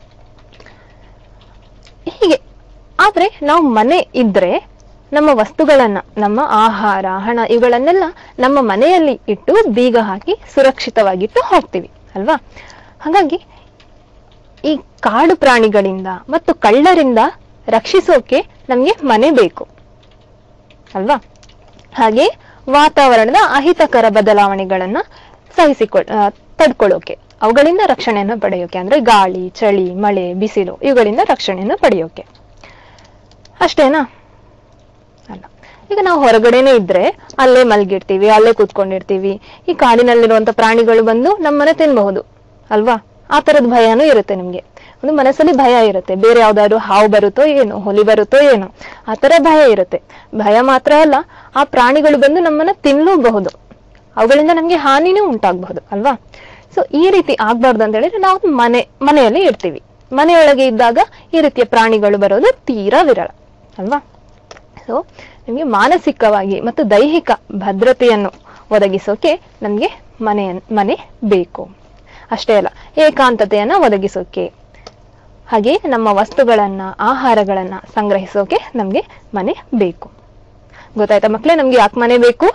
ಹೀಗೆ ಆದ್ರೆ ನಾವು ಮನೆ ಇದ್ರೆ ನಮ್ಮ ವಸ್ತುಗಳನ್ನ ನಮ್ಮ ಆಹಾರ ಹಣ ಇವುಗಳನ್ನೆಲ್ಲ ನಮ್ಮ ಮನೆಯಲ್ಲಿ ಇಟ್ಟು ಬೀಗ ಹಾಕಿ ಸುರಕ್ಷಿತವಾಗಿಟ್ಟು ಹೋಗ್ತೀವಿ ಅಲ್ವಾ ಹಾಗಾಗಿ ಈ ಕಾಡು ಪ್ರಾಣಿಗಳಿಂದ ಮತ್ತು ಕಳ್ಳರಿಂದ ರಕ್ಷಿಸೋಕೆ ನಮ್ಗೆ ಮನೆ ಬೇಕು ಅಲ್ವಾ ಹಾಗೆ ವಾತಾವರಣದ ಅಹಿತಕರ ಬದಲಾವಣೆಗಳನ್ನ ಸಹಿಸಿಕೊಳ್ ಆ, ತಡ್ಕೊಳ್ಳೋಕೆ ಅವುಗಳಿಂದ ರಕ್ಷಣೆಯನ್ನು ಪಡೆಯೋಕೆ ಅಂದ್ರೆ ಗಾಳಿ ಚಳಿ ಮಳೆ ಬಿಸಿಲು ಇವುಗಳಿಂದ ರಕ್ಷಣೆಯನ್ನು ಪಡೆಯೋಕೆ ಅಷ್ಟೇನಾ ಅಲ್ಲ ಈಗ ನಾವು ಹೊರಗಡೆನೆ ಇದ್ರೆ ಅಲ್ಲೇ ಮಲಗಿರ್ತೀವಿ ಅಲ್ಲೇ ಕೂತ್ಕೊಂಡಿರ್ತೀವಿ ಈ ಕಾಡಿನಲ್ಲಿರುವಂತ ಪ್ರಾಣಿಗಳು ಬಂದು ನಮ್ಮನ್ನ ತಿನ್ಬಹುದು ಅಲ್ವಾ ಆ ತರದ ಭಯನೂ ಇರುತ್ತೆ ನಿಮ್ಗೆ ಒಂದು ಮನಸ್ಸಲ್ಲಿ ಭಯ ಇರುತ್ತೆ ಬೇರೆ ಯಾವ್ದಾದ್ರು ಹಾವು ಬರುತ್ತೋ ಏನೋ ಹುಲಿ ಬರುತ್ತೋ ಏನೋ ಆ ತರ ಭಯ ಇರುತ್ತೆ ಭಯ ಮಾತ್ರ ಅಲ್ಲ ಆ ಪ್ರಾಣಿಗಳು ಬಂದು ನಮ್ಮನ್ನ ತಿನ್ನಲೂಬಹುದು ಅವುಗಳಿಂದ ನಮ್ಗೆ ಹಾನಿನೂ ಉಂಟಾಗಬಹುದು ಅಲ್ವಾ ಸೊ ಈ ರೀತಿ ಆಗ್ಬಾರ್ದು ಅಂತ ಹೇಳಿದ್ರೆ ನಾವು ಮನೆ ಮನೆಯಲ್ಲಿ ಇರ್ತೀವಿ ಮನೆಯೊಳಗೆ ಇದ್ದಾಗ ಈ ರೀತಿಯ ಪ್ರಾಣಿಗಳು ಬರೋದು ತೀರಾ ವಿರಳ ಅಲ್ವಾ ಸೊ ನಿಮಗೆ ಮಾನಸಿಕವಾಗಿ ಮತ್ತು ದೈಹಿಕ ಭದ್ರತೆಯನ್ನು ಒದಗಿಸೋಕೆ ನಮಗೆ ಮನೆ ಮನೆ ಬೇಕು ಅಷ್ಟೇ ಅಲ್ಲ ಏಕಾಂತತೆಯನ್ನ ಒದಗಿಸೋಕೆ ಹಾಗೆ ನಮ್ಮ ವಸ್ತುಗಳನ್ನ ಆಹಾರಗಳನ್ನ ಸಂಗ್ರಹಿಸೋಕೆ ನಮ್ಗೆ ಮನೆ ಬೇಕು ಗೊತ್ತಾಯ್ತಾ ಮಕ್ಕಳೇ ನಮ್ಗೆ ಯಾಕೆ ಮನೆ ಬೇಕು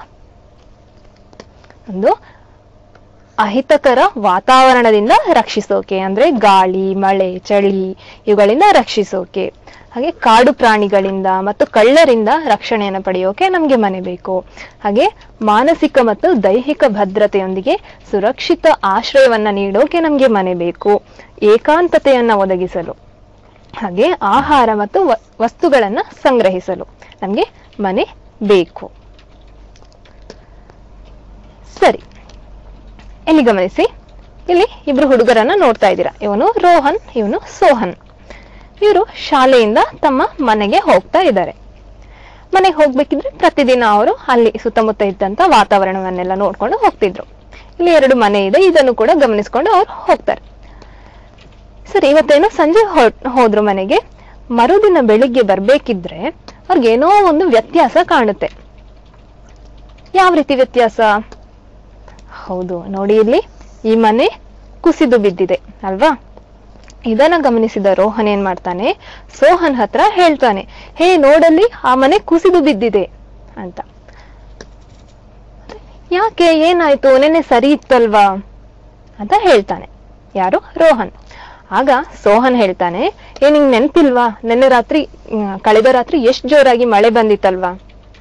ಒಂದು ಅಹಿತಕರ ವಾತಾವರಣದಿಂದ ರಕ್ಷಿಸೋಕೆ ಅಂದ್ರೆ ಗಾಳಿ ಮಳೆ ಚಳಿ ಇವುಗಳಿಂದ ರಕ್ಷಿಸೋಕೆ ಹಾಗೆ ಕಾಡು ಪ್ರಾಣಿಗಳಿಂದ ಮತ್ತು ಕಳ್ಳರಿಂದ ರಕ್ಷಣೆಯನ್ನು ಪಡೆಯೋಕೆ ನಮ್ಗೆ ಮನೆ ಬೇಕು ಹಾಗೆ ಮಾನಸಿಕ ಮತ್ತು ದೈಹಿಕ ಭದ್ರತೆಯೊಂದಿಗೆ ಸುರಕ್ಷಿತ ಆಶ್ರಯವನ್ನ ನೀಡೋಕೆ ನಮ್ಗೆ ಮನೆ ಬೇಕು ಏಕಾಂತತೆಯನ್ನ ಒದಗಿಸಲು ಹಾಗೆ ಆಹಾರ ಮತ್ತು ವ- ವಸ್ತುಗಳನ್ನ ಸಂಗ್ರಹಿಸಲು ನಮ್ಗೆ ಮನೆ ಬೇಕು ಸರಿ ಇಲ್ಲಿ ಗಮನಿಸಿ ಇಲ್ಲಿ ಇಬ್ರು ಹುಡುಗರನ್ನ ನೋಡ್ತಾ ಇದ್ದೀರಾ ಇವನು ರೋಹನ್ ಇವನು ಸೋಹನ್ ಇವರು ಶಾಲೆಯಿಂದ ತಮ್ಮ ಮನೆಗೆ ಹೋಗ್ತಾ ಇದ್ದಾರೆ ಮನೆಗೆ ಹೋಗ್ಬೇಕಿದ್ರೆ ಪ್ರತಿದಿನ ಅವರು ಅಲ್ಲಿ ಸುತ್ತಮುತ್ತ ಇದ್ದಂತ ವಾತಾವರಣವನ್ನೆಲ್ಲ ನೋಡ್ಕೊಂಡು ಹೋಗ್ತಿದ್ರು ಇಲ್ಲಿ ಎರಡು ಮನೆ ಇದೆ ಇದನ್ನು ಕೂಡ ಗಮನಿಸ್ಕೊಂಡು ಅವ್ರು ಹೋಗ್ತಾರೆ ಸರಿ ಇವತ್ತೇನೋ ಸಂಜೆ ಹೊ- ಹೋದ್ರು ಮನೆಗೆ ಮರುದಿನ ಬೆಳಿಗ್ಗೆ ಬರ್ಬೇಕಿದ್ರೆ ಅವ್ರಿಗೇನೋ ಒಂದು ವ್ಯತ್ಯಾಸ ಕಾಣುತ್ತೆ ಯಾವ ರೀತಿ ವ್ಯತ್ಯಾಸ ಹೌದು ನೋಡಿ ಇಲ್ಲಿ ಈ ಮನೆ ಕುಸಿದು ಬಿದ್ದಿದೆ ಅಲ್ವಾ ಇದನ್ನ ಗಮನಿಸಿದ ರೋಹನ್ ಏನ್ ಮಾಡ್ತಾನೆ ಸೋಹನ್ ಹತ್ರ ಹೇಳ್ತಾನೆ ಹೇ ನೋಡಲ್ಲಿ ಆ ಮನೆ ಕುಸಿದು ಬಿದ್ದಿದೆ ಅಂತ ಯಾಕೆ ಏನಾಯ್ತು ನೆನ್ನೆ ಸರಿ ಇತ್ತಲ್ವಾ ಅಂತ ಹೇಳ್ತಾನೆ ಯಾರು ರೋಹನ್ ಆಗ ಸೋಹನ್ ಹೇಳ್ತಾನೆ ಏ ನಿಂಗ್ ನೆನ್ಪಿಲ್ವಾ ನೆನ್ನೆ ರಾತ್ರಿ ಮ್, ಕಳೆದ ರಾತ್ರಿ ಎಷ್ಟ್ ಜೋರಾಗಿ ಮಳೆ ಬಂದಿತ್ತಲ್ವಾ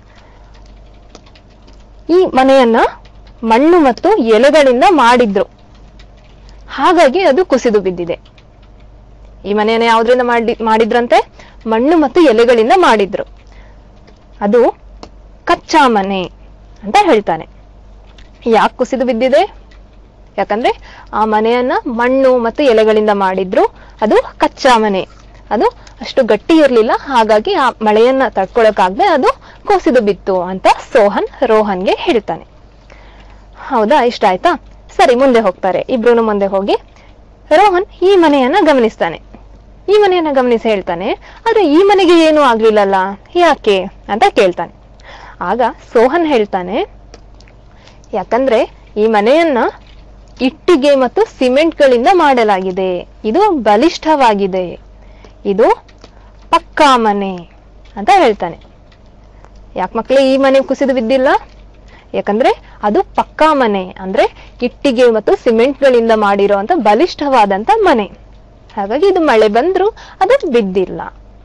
ಈ ಮನೆಯನ್ನ ಮಣ್ಣು ಮತ್ತು ಎಲೆಗಳಿಂದ ಮಾಡಿದ್ರು ಹಾಗಾಗಿ ಅದು ಕುಸಿದು ಬಿದ್ದಿದೆ ಈ ಮನೆಯನ್ನ ಯಾವ್ದ್ರಿಂದ ಮಾಡಿ ಮಾಡಿದ್ರಂತೆ ಮಣ್ಣು ಮತ್ತು ಎಲೆಗಳಿಂದ ಮಾಡಿದ್ರು ಅದು ಕಚ್ಚಾ ಮನೆ ಅಂತ ಹೇಳ್ತಾನೆ ಯಾಕೆ ಕುಸಿದು ಬಿದ್ದಿದೆ ಯಾಕಂದ್ರೆ ಆ ಮನೆಯನ್ನ ಮಣ್ಣು ಮತ್ತು ಎಲೆಗಳಿಂದ ಮಾಡಿದ್ರು ಅದು ಕಚ್ಚಾ ಮನೆ ಅದು ಅಷ್ಟು ಗಟ್ಟಿ ಇರ್ಲಿಲ್ಲ ಹಾಗಾಗಿ ಆ ಮಳೆಯನ್ನ ತಡ್ಕೊಳಕ್ಕಾಗದೆ ಅದು ಕುಸಿದು ಬಿತ್ತು ಅಂತ ಸೋಹನ್ ರೋಹನ್ಗೆ ಹೇಳ್ತಾನೆ ಹೌದಾ ಇಷ್ಟ ಆಯ್ತಾ ಸರಿ ಮುಂದೆ ಹೋಗ್ತಾರೆ ಇಬ್ರು ಮುಂದೆ ಹೋಗಿ ರೋಹನ್ ಈ ಮನೆಯನ್ನ ಗಮನಿಸ್ತಾನೆ ಈ ಮನೆಯನ್ನ ಗಮನಿಸಿ ಹೇಳ್ತಾನೆ ಆದ್ರೆ ಈ ಮನೆಗೆ ಏನೂ ಆಗ್ಲಿಲ್ಲಲ್ಲ ಯಾಕೆ ಅಂತ ಕೇಳ್ತಾನೆ ಆಗ ಸೋಹನ್ ಹೇಳ್ತಾನೆ ಯಾಕಂದ್ರೆ ಈ ಮನೆಯನ್ನ ಇಟ್ಟಿಗೆ ಮತ್ತು ಸಿಮೆಂಟ್ಗಳಿಂದ ಮಾಡಲಾಗಿದೆ ಇದು ಬಲಿಷ್ಠವಾಗಿದೆ ಇದು ಪಕ್ಕಾ ಮನೆ ಅಂತ ಹೇಳ್ತಾನೆ ಯಾಕೆ ಮಕ್ಕಳೇ ಈ ಮನೆ ಕುಸಿದು ಬಿದ್ದಿಲ್ಲ ಯಾಕಂದ್ರೆ ಅದು ಪಕ್ಕಾ ಮನೆ ಅಂದ್ರೆ ಇಟ್ಟಿಗೆ ಮತ್ತು ಸಿಮೆಂಟ್ಗಳಿಂದ ಮಾಡಿರುವಂತ ಬಲಿಷ್ಠವಾದಂತ ಮನೆ ಹಾಗಾಗಿ ಇದು ಮಳೆ ಬಂದ್ರು ಅದು ಬಿದ್ದಿಲ್ಲ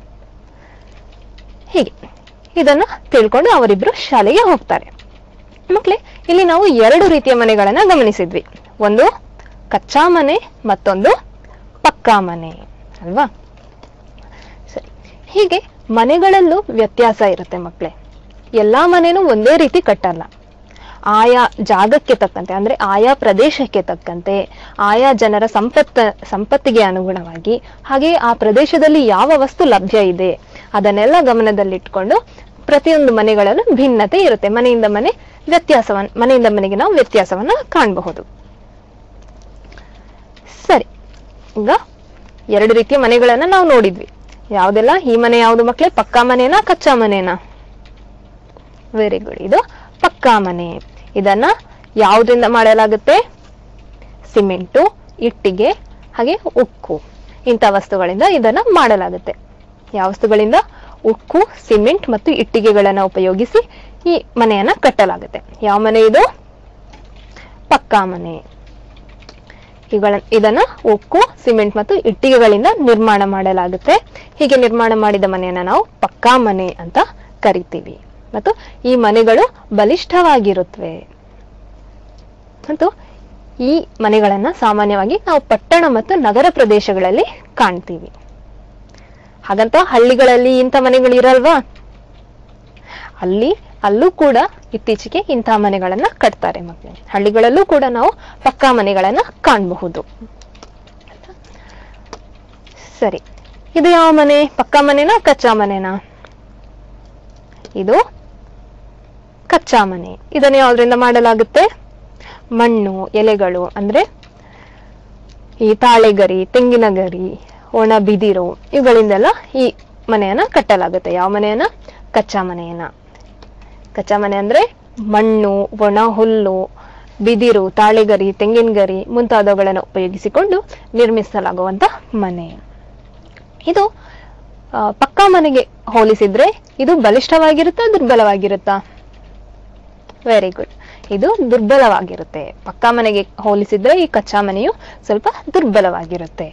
ಹೀಗೆ ಇದನ್ನ ತಿಳ್ಕೊಂಡು ಅವರಿಬ್ರು ಶಾಲೆಗೆ ಹೋಗ್ತಾರೆ ಮಕ್ಳೇ ಇಲ್ಲಿ ನಾವು ಎರಡು ರೀತಿಯ ಮನೆಗಳನ್ನ ಗಮನಿಸಿದ್ವಿ ಒಂದು ಕಚ್ಚಾ ಮನೆ ಮತ್ತೊಂದು ಪಕ್ಕಾ ಮನೆ ಅಲ್ವಾ ಸರಿ ಹೀಗೆ ಮನೆಗಳಲ್ಲೂ ವ್ಯತ್ಯಾಸ ಇರುತ್ತೆ ಮಕ್ಕಳೇ ಎಲ್ಲಾ ಮನೆನೂ ಒಂದೇ ರೀತಿ ಕಟ್ಟಲ್ಲ ಆಯಾ ಜಾಗಕ್ಕೆ ತಕ್ಕಂತೆ ಅಂದ್ರೆ ಆಯಾ ಪ್ರದೇಶಕ್ಕೆ ತಕ್ಕಂತೆ ಆಯಾ ಜನರ ಸಂಪತ್ತ ಸಂಪತ್ತಿಗೆ ಅನುಗುಣವಾಗಿ ಹಾಗೆ ಆ ಪ್ರದೇಶದಲ್ಲಿ ಯಾವ ವಸ್ತು ಲಭ್ಯ ಇದೆ ಅದನ್ನೆಲ್ಲ ಗಮನದಲ್ಲಿಟ್ಕೊಂಡು ಪ್ರತಿಯೊಂದು ಮನೆಗಳಲ್ಲೂ ಭಿನ್ನತೆ ಇರುತ್ತೆ ಮನೆಯಿಂದ ಮನೆ ವ್ಯತ್ಯಾಸವನ್ನ ಮನೆಯಿಂದ ಮನೆಗೆ ನಾವು ವ್ಯತ್ಯಾಸವನ್ನ ಕಾಣಬಹುದು ಸರಿ ಈಗ ಎರಡು ರೀತಿಯ ಮನೆಗಳನ್ನ ನಾವು ನೋಡಿದ್ವಿ ಯಾವ್ದೆಲ್ಲ ಈ ಮನೆ ಯಾವ್ದು ಮಕ್ಳೇ ಪಕ್ಕಾ ಮನೆನಾ ಕಚ್ಚಾ ಮನೆನಾ ವೆರಿ ಗುಡ್ ಇದು ಪಕ್ಕಾ ಮನೆ ಇದನ್ನ ಯಾವುದರಿಂದ ಮಾಡಲಾಗುತ್ತೆ ಸಿಮೆಂಟು ಇಟ್ಟಿಗೆ ಹಾಗೆ ಉಕ್ಕು ಇಂಥ ವಸ್ತುಗಳಿಂದ ಇದನ್ನ ಮಾಡಲಾಗುತ್ತೆ ಯಾವ ವಸ್ತುಗಳಿಂದ ಉಕ್ಕು ಸಿಮೆಂಟ್ ಮತ್ತು ಇಟ್ಟಿಗೆಗಳನ್ನ ಉಪಯೋಗಿಸಿ ಈ ಮನೆಯನ್ನ ಕಟ್ಟಲಾಗುತ್ತೆ ಯಾವ ಮನೆ ಇದು ಪಕ್ಕಾ ಮನೆ ಇವುಗಳ ಇದನ್ನ ಉಕ್ಕು ಸಿಮೆಂಟ್ ಮತ್ತು ಇಟ್ಟಿಗೆಗಳಿಂದ ನಿರ್ಮಾಣ ಮಾಡಲಾಗುತ್ತೆ ಹೀಗೆ ನಿರ್ಮಾಣ ಮಾಡಿದ ಮನೆಯನ್ನ ನಾವು ಪಕ್ಕಾ ಮನೆ ಅಂತ ಕರಿತೀವಿ ಮತ್ತು ಈ ಮನೆಗಳು ಬಲಿಷ್ಠವಾಗಿರುತ್ತವೆ ಮತ್ತು ಈ ಮನೆಗಳನ್ನ ಸಾಮಾನ್ಯವಾಗಿ ನಾವು ಪಟ್ಟಣ ಮತ್ತು ನಗರ ಪ್ರದೇಶಗಳಲ್ಲಿ ಕಾಣ್ತೀವಿ ಹಾಗಂತ ಹಳ್ಳಿಗಳಲ್ಲಿ ಇಂಥ ಮನೆಗಳು ಇರಲ್ವಾ ಅಲ್ಲಿ ಅಲ್ಲೂ ಕೂಡ ಇತ್ತೀಚೆಗೆ ಇಂತಹ ಮನೆಗಳನ್ನ ಕಟ್ತಾರೆ ಮಕ್ಕಳು ಹಳ್ಳಿಗಳಲ್ಲೂ ಕೂಡ ನಾವು ಪಕ್ಕಾ ಮನೆಗಳನ್ನ ಕಾಣಬಹುದು ಸರಿ ಇದು ಯಾವ ಮನೆ ಪಕ್ಕಾ ಮನೆನಾ ಕಚ್ಚಾ ಮನೆನಾ ಇದು ಕಚ್ಚಾ ಮನೆ ಇದನ್ನು ಯಾವ್ದ್ರಿಂದ ಮಾಡಲಾಗುತ್ತೆ ಮಣ್ಣು ಎಲೆಗಳು ಅಂದ್ರೆ ಈ ತಾಳೆಗರಿ ತೆಂಗಿನ ಗರಿ ಒಣ ಬಿದಿರು ಇವುಗಳಿಂದೆಲ್ಲ ಈ ಮನೆಯನ್ನ ಕಟ್ಟಲಾಗುತ್ತೆ ಯಾವ ಮನೆಯನ್ನ ಕಚ್ಚಾ ಮನೆಯನ್ನ ಕಚ್ಚಾ ಮನೆ ಅಂದ್ರೆ ಮಣ್ಣು ಒಣ ಹುಲ್ಲು ಬಿದಿರು ತಾಳೆಗರಿ ತೆಂಗಿನ ಗರಿ ಮುಂತಾದವುಗಳನ್ನು ಉಪಯೋಗಿಸಿಕೊಂಡು ನಿರ್ಮಿಸಲಾಗುವಂತ ಮನೆ ಇದು ಆ, ಪಕ್ಕಾ ಮನೆಗೆ ಹೋಲಿಸಿದ್ರೆ ಇದು ಬಲಿಷ್ಠವಾಗಿರುತ್ತಾ ದುರ್ಬಲವಾಗಿರುತ್ತಾ ವೆರಿ ಗುಡ್ ಇದು ದುರ್ಬಲವಾಗಿರುತ್ತೆ ಪಕ್ಕಾ ಮನೆಗೆ ಹೋಲಿಸಿದ್ರೆ ಈ ಕಚ್ಚಾ ಮನೆಯು ಸ್ವಲ್ಪ ದುರ್ಬಲವಾಗಿರುತ್ತೆ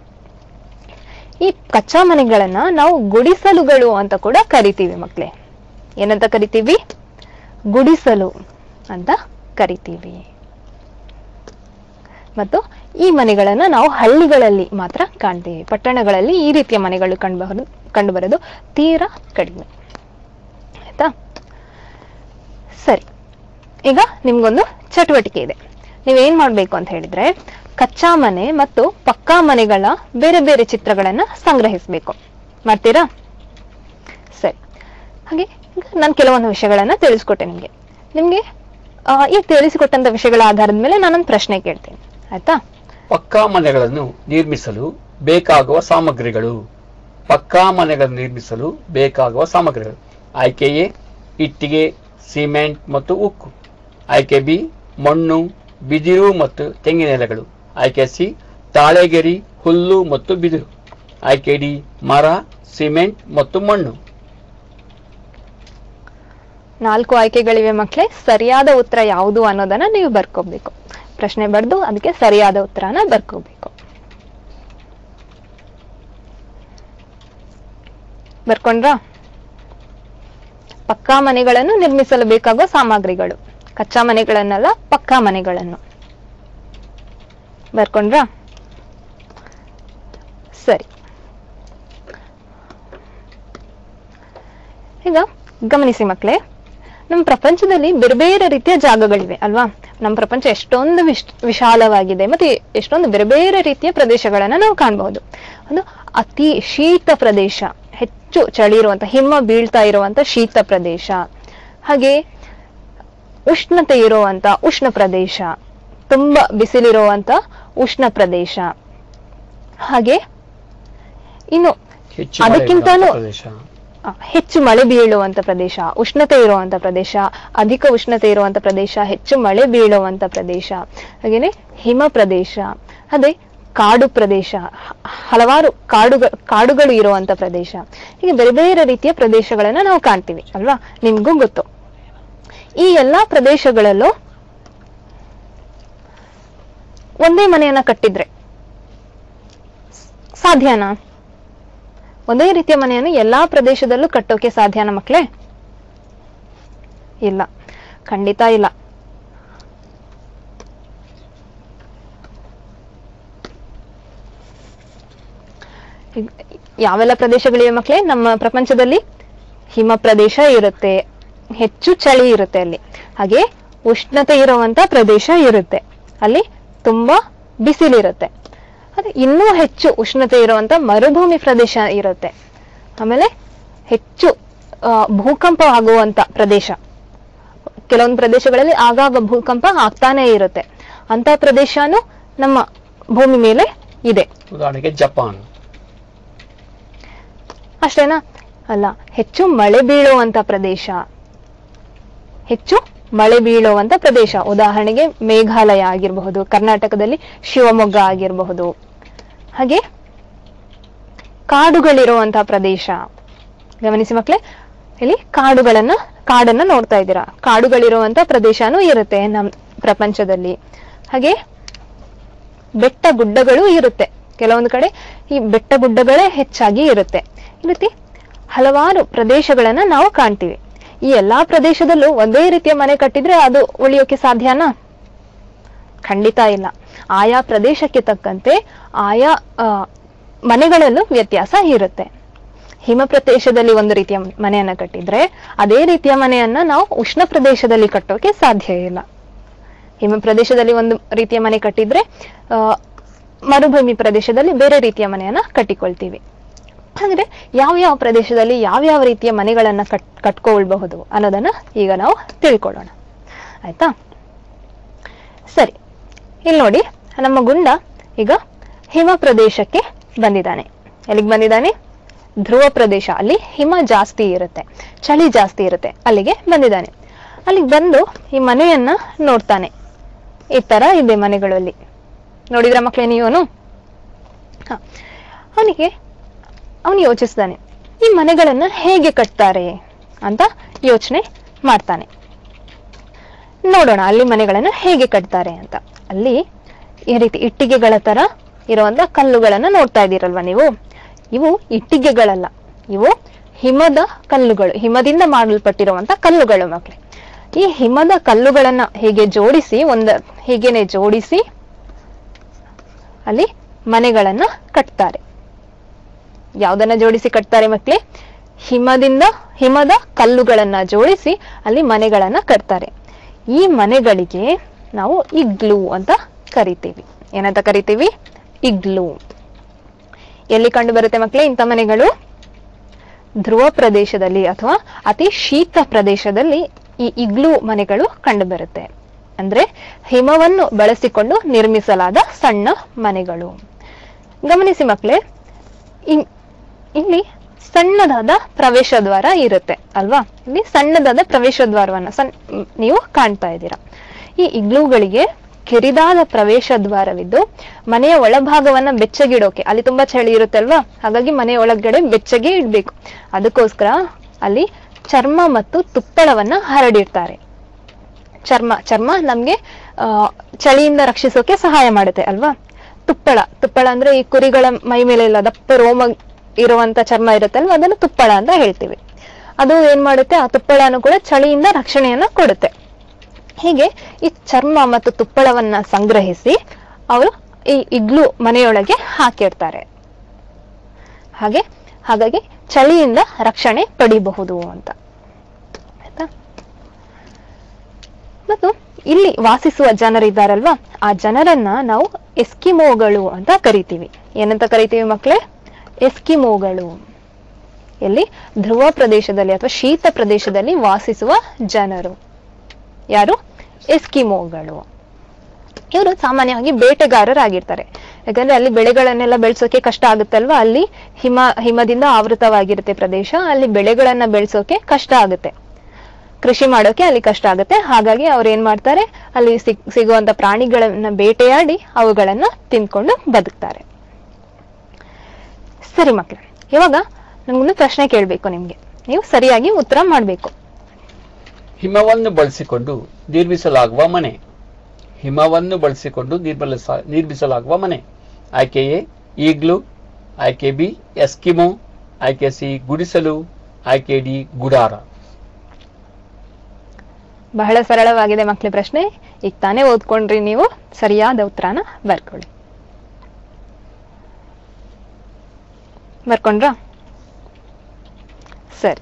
ಈ ಕಚ್ಚಾ ಮನೆಗಳನ್ನ ನಾವು ಗುಡಿಸಲುಗಳು ಅಂತ ಕೂಡ ಕರಿತೀವಿ ಮಕ್ಕಳೇ ಏನಂತ ಕರಿತೀವಿ ಗುಡಿಸಲು ಅಂತ ಕರಿತೀವಿ ಮತ್ತು ಈ ಮನೆಗಳನ್ನ ನಾವು ಹಳ್ಳಿಗಳಲ್ಲಿ ಮಾತ್ರ ಕಾಣ್ತೀವಿ ಪಟ್ಟಣಗಳಲ್ಲಿ ಈ ರೀತಿಯ ಮನೆಗಳು ಕಂಡುಬರೋದು ಕಂಡುಬರೋದು ತೀರಾ ಕಡಿಮೆ ಆಯ್ತಾ ಸರಿ ಈಗ ನಿಮ್ಗೊಂದು ಚಟುವಟಿಕೆ ಇದೆ ನೀವೇನ್ ಮಾಡ್ಬೇಕು ಅಂತ ಹೇಳಿದ್ರೆ ಕಚ್ಚಾ ಮನೆ ಮತ್ತು ಪಕ್ಕಾ ಮನೆಗಳ ಬೇರೆ ಬೇರೆ ಚಿತ್ರಗಳನ್ನ ಸಂಗ್ರಹಿಸಬೇಕು ಮಾಡ್ತೀರಾ ಸರಿ ಹಾಗೆ ನಾನು ಕೆಲವೊಂದು ವಿಷಯಗಳನ್ನ ತಿಳಿಸ್ಕೊಟ್ಟೆ ನಿಮ್ಗೆ ನಿಮ್ಗೆ ಆ, ಈ ತಿಳಿಸಿಕೊಟ್ಟಂತ ವಿಷಯಗಳ ಆಧಾರದ ಮೇಲೆ ನಾನೊಂದು ಪ್ರಶ್ನೆ ಕೇಳ್ತೀನಿ ಆಯ್ತಾ ಪಕ್ಕಾ ಮನೆಗಳನ್ನು ನಿರ್ಮಿಸಲು ಬೇಕಾಗುವ ಸಾಮಗ್ರಿಗಳು ಪಕ್ಕಾ ಮನೆಗಳನ್ನು ನಿರ್ಮಿಸಲು ಬೇಕಾಗುವ ಸಾಮಗ್ರಿಗಳು ಆಯ್ಕೆ ಎ ಇಟ್ಟಿಗೆ ಸಿಮೆಂಟ್ ಮತ್ತು ಉಕ್ಕು ಆಯ್ಕೆ ಬಿ ಮಣ್ಣು ಬಿದಿರು ಮತ್ತು ತೆಂಗಿನ ಎಲೆಗಳು ಆಯ್ಕೆ ಸಿ ತಾಳೆಗೆರಿ ಹುಲ್ಲು ಮತ್ತು ಬಿದಿರು ಆಯ್ಕೆ ಡಿ ಮರ ಸಿಮೆಂಟ್ ಮತ್ತು ಮಣ್ಣು ನಾಲ್ಕು ಆಯ್ಕೆಗಳಿವೆ ಮಕ್ಕಳೇ ಸರಿಯಾದ ಉತ್ತರ ಯಾವುದು ಅನ್ನೋದನ್ನ ನೀವು ಬರ್ಕೋಬೇಕು ಪ್ರಶ್ನೆ ಬರೆದು ಅದಕ್ಕೆ ಸರಿಯಾದ ಉತ್ತರನ ಬರ್ಕೋಬೇಕು ಬರ್ಕೊಂಡ್ರಾ ಪಕ್ಕಾ ಮನೆಗಳನ್ನು ನಿರ್ಮಿಸಲು ಬೇಕಾಗುವ ಸಾಮಗ್ರಿಗಳು ಕಚ್ಚಾ ಮನೆಗಳನ್ನಲ್ಲ ಪಕ್ಕಾ ಮನೆಗಳನ್ನು ಬರ್ಕೊಂಡ್ರಾ ಸರಿ ಈಗ ಗಮನಿಸಿ ಮಕ್ಕಳೇ ನಮ್ಮ ಪ್ರಪಂಚದಲ್ಲಿ ಬೇರೆ ಬೇರೆ ರೀತಿಯ ಜಾಗಗಳಿವೆ ಅಲ್ವಾ ನಮ್ಮ ಪ್ರಪಂಚ ಎಷ್ಟೊಂದು ವಿಶ್ ವಿಶಾಲವಾಗಿದೆ ಮತ್ತೆ ಎಷ್ಟೊಂದು ಬೇರೆ ಬೇರೆ ರೀತಿಯ ಪ್ರದೇಶಗಳನ್ನ ನಾವು ಕಾಣಬಹುದು ಒಂದು ಅತಿ ಶೀತ ಪ್ರದೇಶ ಹೆಚ್ಚು ಚಳಿ ಇರುವಂತ ಹಿಮ ಬೀಳ್ತಾ ಇರುವಂತ ಶೀತ ಪ್ರದೇಶ ಹಾಗೆ ಉಷ್ಣತೆ ಇರುವಂತ ಉಷ್ಣ ಪ್ರದೇಶ ತುಂಬಾ ಬಿಸಿಲಿರುವಂತ ಉಷ್ಣ ಪ್ರದೇಶ ಹಾಗೆ ಇನ್ನು ಹೆಚ್ಚು ಮಳೆ ಅದಕ್ಕಿಂತಲೂ- ಇರುವಂತ ಪ್ರದೇಶ ಆ, ಹೆಚ್ಚು ಮಳೆ ಬೀಳುವಂತ ಪ್ರದೇಶ ಉಷ್ಣತೆ ಇರುವಂತ ಪ್ರದೇಶ ಅಧಿಕ ಉಷ್ಣತೆ ಇರುವಂತ ಪ್ರದೇಶ ಹೆಚ್ಚು ಮಳೆ ಬೀಳುವಂತ ಪ್ರದೇಶ ಹಾಗೇನೆ ಹಿಮ ಪ್ರದೇಶ ಅದೇ ಕಾಡು ಪ್ರದೇಶ ಹ- ಹಲವಾರು ಕಾಡುಗಳು ಕಾಡುಗಳು ಇರುವಂತ ಪ್ರದೇಶ ಹೀಗೆ ಬೇರೆ ಬೇರೆ ರೀತಿಯ ಪ್ರದೇಶಗಳನ್ನ ನಾವು ಕಾಣ್ತೀವಿ ಅಲ್ವಾ ನಿಮ್ಗೂ ಗೊತ್ತು ಈ ಎಲ್ಲಾ ಪ್ರದೇಶಗಳಲ್ಲೂ ಒಂದೇ ಮನೆಯನ್ನ ಕಟ್ಟಿದ್ರೆ ಸಾಧ್ಯನಾ ಒಂದೇ ರೀತಿಯ ಮನೆಯನ್ನು ಎಲ್ಲಾ ಪ್ರದೇಶದಲ್ಲೂ ಕಟ್ಟೋಕೆ ಸಾಧ್ಯನಾ ಮಕ್ಕಳೇ ಇಲ್ಲ ಖಂಡಿತ ಇಲ್ಲ ಇದ್- ಯಾವೆಲ್ಲ ಪ್ರದೇಶಗಳಿವೆ ಮಕ್ಕಳೇ ನಮ್ಮ ಪ್ರಪಂಚದಲ್ಲಿ ಹಿಮ ಪ್ರದೇಶ ಇರುತ್ತೆ ಹೆಚ್ಚು ಚಳಿ ಇರುತ್ತೆ ಅಲ್ಲಿ ಹಾಗೆ ಉಷ್ಣತೆ ಇರುವಂತ ಪ್ರದೇಶ ಇರುತ್ತೆ ಅಲ್ಲಿ ತುಂಬಾ ಬಿಸಿಲಿರುತ್ತೆ ಅದೇ ಇನ್ನೂ ಹೆಚ್ಚು ಉಷ್ಣತೆ ಇರುವಂತ ಮರುಭೂಮಿ ಪ್ರದೇಶ ಇರುತ್ತೆ ಆಮೇಲೆ ಹೆಚ್ಚು ಆ, ಭೂಕಂಪ ಆಗುವಂತ ಪ್ರದೇಶ ಕೆಲವೊಂದು ಪ್ರದೇಶಗಳಲ್ಲಿ ಆಗಾಗ ಭೂಕಂಪ ಆಗ್ತಾನೆ ಇರುತ್ತೆ ಅಂತ ಪ್ರದೇಶನೂ ನಮ್ಮ ಭೂಮಿ ಮೇಲೆ ಇದೆ ಉದಾಹರಣೆಗೆ ಜಪಾನ್ ಅಷ್ಟೇನಾ ಅಲ್ಲ ಹೆಚ್ಚು ಮಳೆ ಬೀಳುವಂತ ಪ್ರದೇಶ ಹೆಚ್ಚು ಮಳೆ ಬೀಳುವಂತ ಪ್ರದೇಶ ಉದಾಹರಣೆಗೆ ಮೇಘಾಲಯ ಆಗಿರಬಹುದು ಕರ್ನಾಟಕದಲ್ಲಿ ಶಿವಮೊಗ್ಗ ಆಗಿರಬಹುದು ಹಾಗೆ ಕಾಡುಗಳಿರುವಂತಹ ಪ್ರದೇಶ ಗಮನಿಸಿ ಮಕ್ಕಳೇ ಇಲ್ಲಿ ಕಾಡುಗಳನ್ನ ಕಾಡನ್ನ ನೋಡ್ತಾ ಇದ್ದೀರಾ ಕಾಡುಗಳಿರುವಂತ ಪ್ರದೇಶನೂ ಇರುತ್ತೆ ನಮ್ ಪ್ರಪಂಚದಲ್ಲಿ ಹಾಗೆ ಬೆಟ್ಟ ಗುಡ್ಡಗಳು ಇರುತ್ತೆ ಕೆಲವೊಂದು ಕಡೆ ಈ ಬೆಟ್ಟ ಗುಡ್ಡಗಳೇ ಹೆಚ್ಚಾಗಿ ಇರುತ್ತೆ ಈ ರೀತಿ ಹಲವಾರು ಪ್ರದೇಶಗಳನ್ನ ನಾವು ಕಾಣ್ತೀವಿ ಈ ಎಲ್ಲಾ ಪ್ರದೇಶದಲ್ಲೂ ಒಂದೇ ರೀತಿಯ ಮನೆ ಕಟ್ಟಿದ್ರೆ ಅದು ಉಳಿಯೋಕೆ ಸಾಧ್ಯನಾ ಖಂಡಿತ ಇಲ್ಲ ಆಯಾ ಪ್ರದೇಶಕ್ಕೆ ತಕ್ಕಂತೆ ಆಯಾ ಆ, ಮನೆಗಳಲ್ಲೂ ವ್ಯತ್ಯಾಸ ಇರುತ್ತೆ ಹಿಮ ಪ್ರದೇಶದಲ್ಲಿ ಒಂದು ರೀತಿಯ ಮನೆಯನ್ನ ಕಟ್ಟಿದ್ರೆ ಅದೇ ರೀತಿಯ ಮನೆಯನ್ನ ನಾವು ಉಷ್ಣ ಪ್ರದೇಶದಲ್ಲಿ ಕಟ್ಟೋಕೆ ಸಾಧ್ಯ ಇಲ್ಲ ಹಿಮ ಪ್ರದೇಶದಲ್ಲಿ ಒಂದು ರೀತಿಯ ಮನೆ ಕಟ್ಟಿದ್ರೆ ಆ, ಮರುಭೂಮಿ ಪ್ರದೇಶದಲ್ಲಿ ಬೇರೆ ರೀತಿಯ ಮನೆಯನ್ನ ಕಟ್ಟಿಕೊಳ್ತೀವಿ ಹಾಗಾದ್ರೆ ಯಾವ ಯಾವ ಪ್ರದೇಶದಲ್ಲಿ ಯಾವ ಯಾವ ರೀತಿಯ ಮನೆಗಳನ್ನ ಕಟ್ ಕಟ್ಕೊಳ್ಬಹುದು ಅನ್ನೋದನ್ನ ಈಗ ನಾವು ತಿಳ್ಕೊಳ್ಳೋಣ ಆಯ್ತಾ ಸರಿ ಇಲ್ಲಿ ನೋಡಿ ನಮ್ಮ ಗುಂಡ ಈಗ ಹಿಮ ಪ್ರದೇಶಕ್ಕೆ ಬಂದಿದ್ದಾನೆ ಎಲ್ಲಿಗೆ ಬಂದಿದ್ದಾನೆ ಧ್ರುವ ಪ್ರದೇಶ ಅಲ್ಲಿ ಹಿಮ ಜಾಸ್ತಿ ಇರುತ್ತೆ ಚಳಿ ಜಾಸ್ತಿ ಇರುತ್ತೆ ಅಲ್ಲಿಗೆ ಬಂದಿದ್ದಾನೆ ಅಲ್ಲಿಗೆ ಬಂದು ಈ ಮನೆಯನ್ನ ನೋಡ್ತಾನೆ ಈ ತರ ಇದೆ ಮನೆಗಳಲ್ಲಿ ನೋಡಿದ್ರ ಮಕ್ಳೇ ನೀವನು ಅವನಿಗೆ ಅವನು ಯೋಚಿಸ್ತಾನೆ ಈ ಮನೆಗಳನ್ನ ಹೇಗೆ ಕಟ್ತಾರೆ ಅಂತ ಯೋಚನೆ ಮಾಡ್ತಾನೆ ನೋಡೋಣ ಅಲ್ಲಿ ಮನೆಗಳನ್ನ ಹೇಗೆ ಕಟ್ತಾರೆ ಅಂತ ಅಲ್ಲಿ ಈ ರೀತಿ ಇಟ್ಟಿಗೆಗಳ ತರ ಇರುವಂತ ಕಲ್ಲುಗಳನ್ನ ನೋಡ್ತಾ ಇದ್ದೀರಲ್ವಾ ನೀವು ಇವು ಇಟ್ಟಿಗೆಗಳಲ್ಲ ಇವು ಹಿಮದ ಕಲ್ಲುಗಳು ಹಿಮದಿಂದ ಮಾಡಲ್ಪಟ್ಟಿರುವಂತ ಕಲ್ಲುಗಳು ಮಕ್ಕಳೇ ಈ ಹಿಮದ ಕಲ್ಲುಗಳನ್ನ ಹೇಗೆ ಜೋಡಿಸಿ ಒಂದ ಹೀಗೇನೆ ಜೋಡಿಸಿ ಅಲ್ಲಿ ಮನೆಗಳನ್ನ ಕಟ್ತಾರೆ ಯಾವ್ದನ್ನ ಜೋಡಿಸಿ ಕಟ್ತಾರೆ ಮಕ್ಕಳೇ ಹಿಮದಿಂದ ಹಿಮದ ಕಲ್ಲುಗಳನ್ನ ಜೋಡಿಸಿ ಅಲ್ಲಿ ಮನೆಗಳನ್ನ ಕಟ್ತಾರೆ ಈ ಮನೆಗಳಿಗೆ ನಾವು ಇಗ್ಲೂ ಅಂತ ಕರಿತೀವಿ ಏನಂತ ಕರಿತೀವಿ ಇಗ್ಲು ಎಲ್ಲಿ ಕಂಡು ಬರುತ್ತೆ ಮಕ್ಕಳೇ ಇಂಥ ಮನೆಗಳು ಧ್ರುವ ಪ್ರದೇಶದಲ್ಲಿ ಅಥವಾ ಅತಿ ಶೀತ ಪ್ರದೇಶದಲ್ಲಿ ಈ ಇಗ್ಲು ಮನೆಗಳು ಕಂಡು ಬರುತ್ತೆ ಅಂದ್ರೆ ಹಿಮವನ್ನು ಬಳಸಿಕೊಂಡು ನಿರ್ಮಿಸಲಾದ ಸಣ್ಣ ಮನೆಗಳು ಗಮನಿಸಿ ಮಕ್ಕಳೇ ಇ- ಇಲ್ಲಿ ಸಣ್ಣದಾದ ಪ್ರವೇಶ ದ್ವಾರ ಇರುತ್ತೆ ಅಲ್ವಾ ಇಲ್ಲಿ ಸಣ್ಣದಾದ ಪ್ರವೇಶ ದ್ವಾರವನ್ನ ಸಣ್ಣ ಮ್, ನೀವು ಕಾಣ್ತಾ ಇದ್ದೀರಾ ಈ ಇಗ್ಲುಗಳಿಗೆ ಕಿರಿದಾದ ಪ್ರವೇಶ ದ್ವಾರವಿದ್ದು ಮನೆಯ ಒಳಭಾಗವನ್ನ ಬೆಚ್ಚಗಿಡೋಕೆ ಅಲ್ಲಿ ತುಂಬಾ ಚಳಿ ಇರುತ್ತೆ ಅಲ್ವಾ ಹಾಗಾಗಿ ಮನೆಯ ಒಳಗಡೆ ಬೆಚ್ಚಗೆ ಇಡ್ಬೇಕು ಅದಕ್ಕೋಸ್ಕರ ಅಲ್ಲಿ ಚರ್ಮ ಮತ್ತು ತುಪ್ಪಳವನ್ನ ಹರಡಿರ್ತಾರೆ ಚರ್ಮ ಚರ್ಮ ನಮ್ಗೆ ಆ, ಚಳಿಯಿಂದ ರಕ್ಷಿಸೋಕೆ ಸಹಾಯ ಮಾಡುತ್ತೆ ಅಲ್ವಾ ತುಪ್ಪಳ ತುಪ್ಪಳ ಅಂದ್ರೆ ಈ ಕುರಿಗಳ ಮೈ ಮೇಲೆ ಎಲ್ಲ ದಪ್ಪ ರೋಮ ಇರುವಂತ ಚರ್ಮ ಇರುತ್ತಲ್ವಾ ಅದನ್ನು ತುಪ್ಪಳ ಅಂತ ಹೇಳ್ತೀವಿ ಅದು ಏನ್ ಮಾಡುತ್ತೆ ಆ ತುಪ್ಪಳನು ಕೂಡ ಚಳಿಯಿಂದ ರಕ್ಷಣೆಯನ್ನ ಕೊಡುತ್ತೆ ಹೀಗೆ ಈ ಚರ್ಮ ಮತ್ತು ತುಪ್ಪಳವನ್ನ ಸಂಗ್ರಹಿಸಿ ಅವರು ಈ ಇಗ್ಲು ಮನೆಯೊಳಗೆ ಹಾಕಿರ್ತಾರೆ ಹಾಗೆ ಹಾಗಾಗಿ ಚಳಿಯಿಂದ ರಕ್ಷಣೆ ಪಡಿಬಹುದು ಅಂತ ಆಯ್ತಾ ಮತ್ತು ಇಲ್ಲಿ ವಾಸಿಸುವ ಜನರಿದ್ದಾರಲ್ವಾ ಆ ಜನರನ್ನ ನಾವು ಎಸ್ಕಿಮೋಗಳು ಅಂತ ಕರಿತೀವಿ ಏನಂತ ಕರಿತೀವಿ ಮಕ್ಕಳೇ ಎಸ್ಕಿಮೋಗಳು ಎಲ್ಲಿ ಧ್ರುವ ಪ್ರದೇಶದಲ್ಲಿ ಅಥವಾ ಶೀತ ಪ್ರದೇಶದಲ್ಲಿ ವಾಸಿಸುವ ಜನರು ಯಾರು ಎಸ್ಕಿಮೋಗಳು ಇವರು ಸಾಮಾನ್ಯವಾಗಿ ಬೇಟೆಗಾರರಾಗಿರ್ತಾರೆ ಯಾಕಂದ್ರೆ ಅಲ್ಲಿ ಬೆಳೆಗಳನ್ನೆಲ್ಲ ಬೆಳೆಸೋಕೆ ಕಷ್ಟ ಆಗುತ್ತಲ್ವಾ ಅಲ್ಲಿ ಹಿಮ ಹಿಮದಿಂದ ಆವೃತವಾಗಿರುತ್ತೆ ಪ್ರದೇಶ ಅಲ್ಲಿ ಬೆಳೆಗಳನ್ನ ಬೆಳೆಸೋಕೆ ಕಷ್ಟ ಆಗುತ್ತೆ ಕೃಷಿ ಮಾಡೋಕೆ ಅಲ್ಲಿ ಕಷ್ಟ ಆಗುತ್ತೆ ಹಾಗಾಗಿ ಅವ್ರು ಏನ್ ಮಾಡ್ತಾರೆ ಅಲ್ಲಿ ಸಿಗ್ ಸಿಗುವಂತ ಪ್ರಾಣಿಗಳನ್ನ ಬೇಟೆಯಾಡಿ ಅವುಗಳನ್ನ ತಿನ್ಕೊಂಡು ಬದುಕ್ತಾರೆ ಸರಿ ಮಕ್ಳು ಇವಾಗ ನಂಗೊಂದು ಪ್ರಶ್ನೆ ಕೇಳ್ಬೇಕು ನಿಮ್ಗೆ ನೀವು ಸರಿಯಾಗಿ ಉತ್ತರ ಮಾಡ್ಬೇಕು ಹಿಮವನ್ನು ಬಳಸಿಕೊಂಡು ನಿರ್ಮಿಸಲಾಗುವ ಮನೆ ಹಿಮವನ್ನು ಬಳಸಿಕೊಂಡು ನಿರ್ಮಲಿಸ ನಿರ್ಮಿಸಲಾಗುವ ಮನೆ ಆಯ್ಕೆ ಎ ಈಗ್ಲು ಆಯ್ಕೆ ಬಿ ಎಸ್ಕಿಮೋ ಆಯ್ಕೆ ಸಿ ಗುಡಿಸಲು ಆಯ್ಕೆ ಡಿ ಗುಡಾರ ಬಹಳ ಸರಳವಾಗಿದೆ ಮಕ್ಳ ಪ್ರಶ್ನೆ ಈಗ ತಾನೇ ಓದ್ಕೊಂಡ್ರಿ ನೀವು ಸರಿಯಾದ ಉತ್ತರನ ಬರ್ಕೊಳ್ಳಿ ಬರ್ಕೊಂಡ್ರಾ ಸರಿ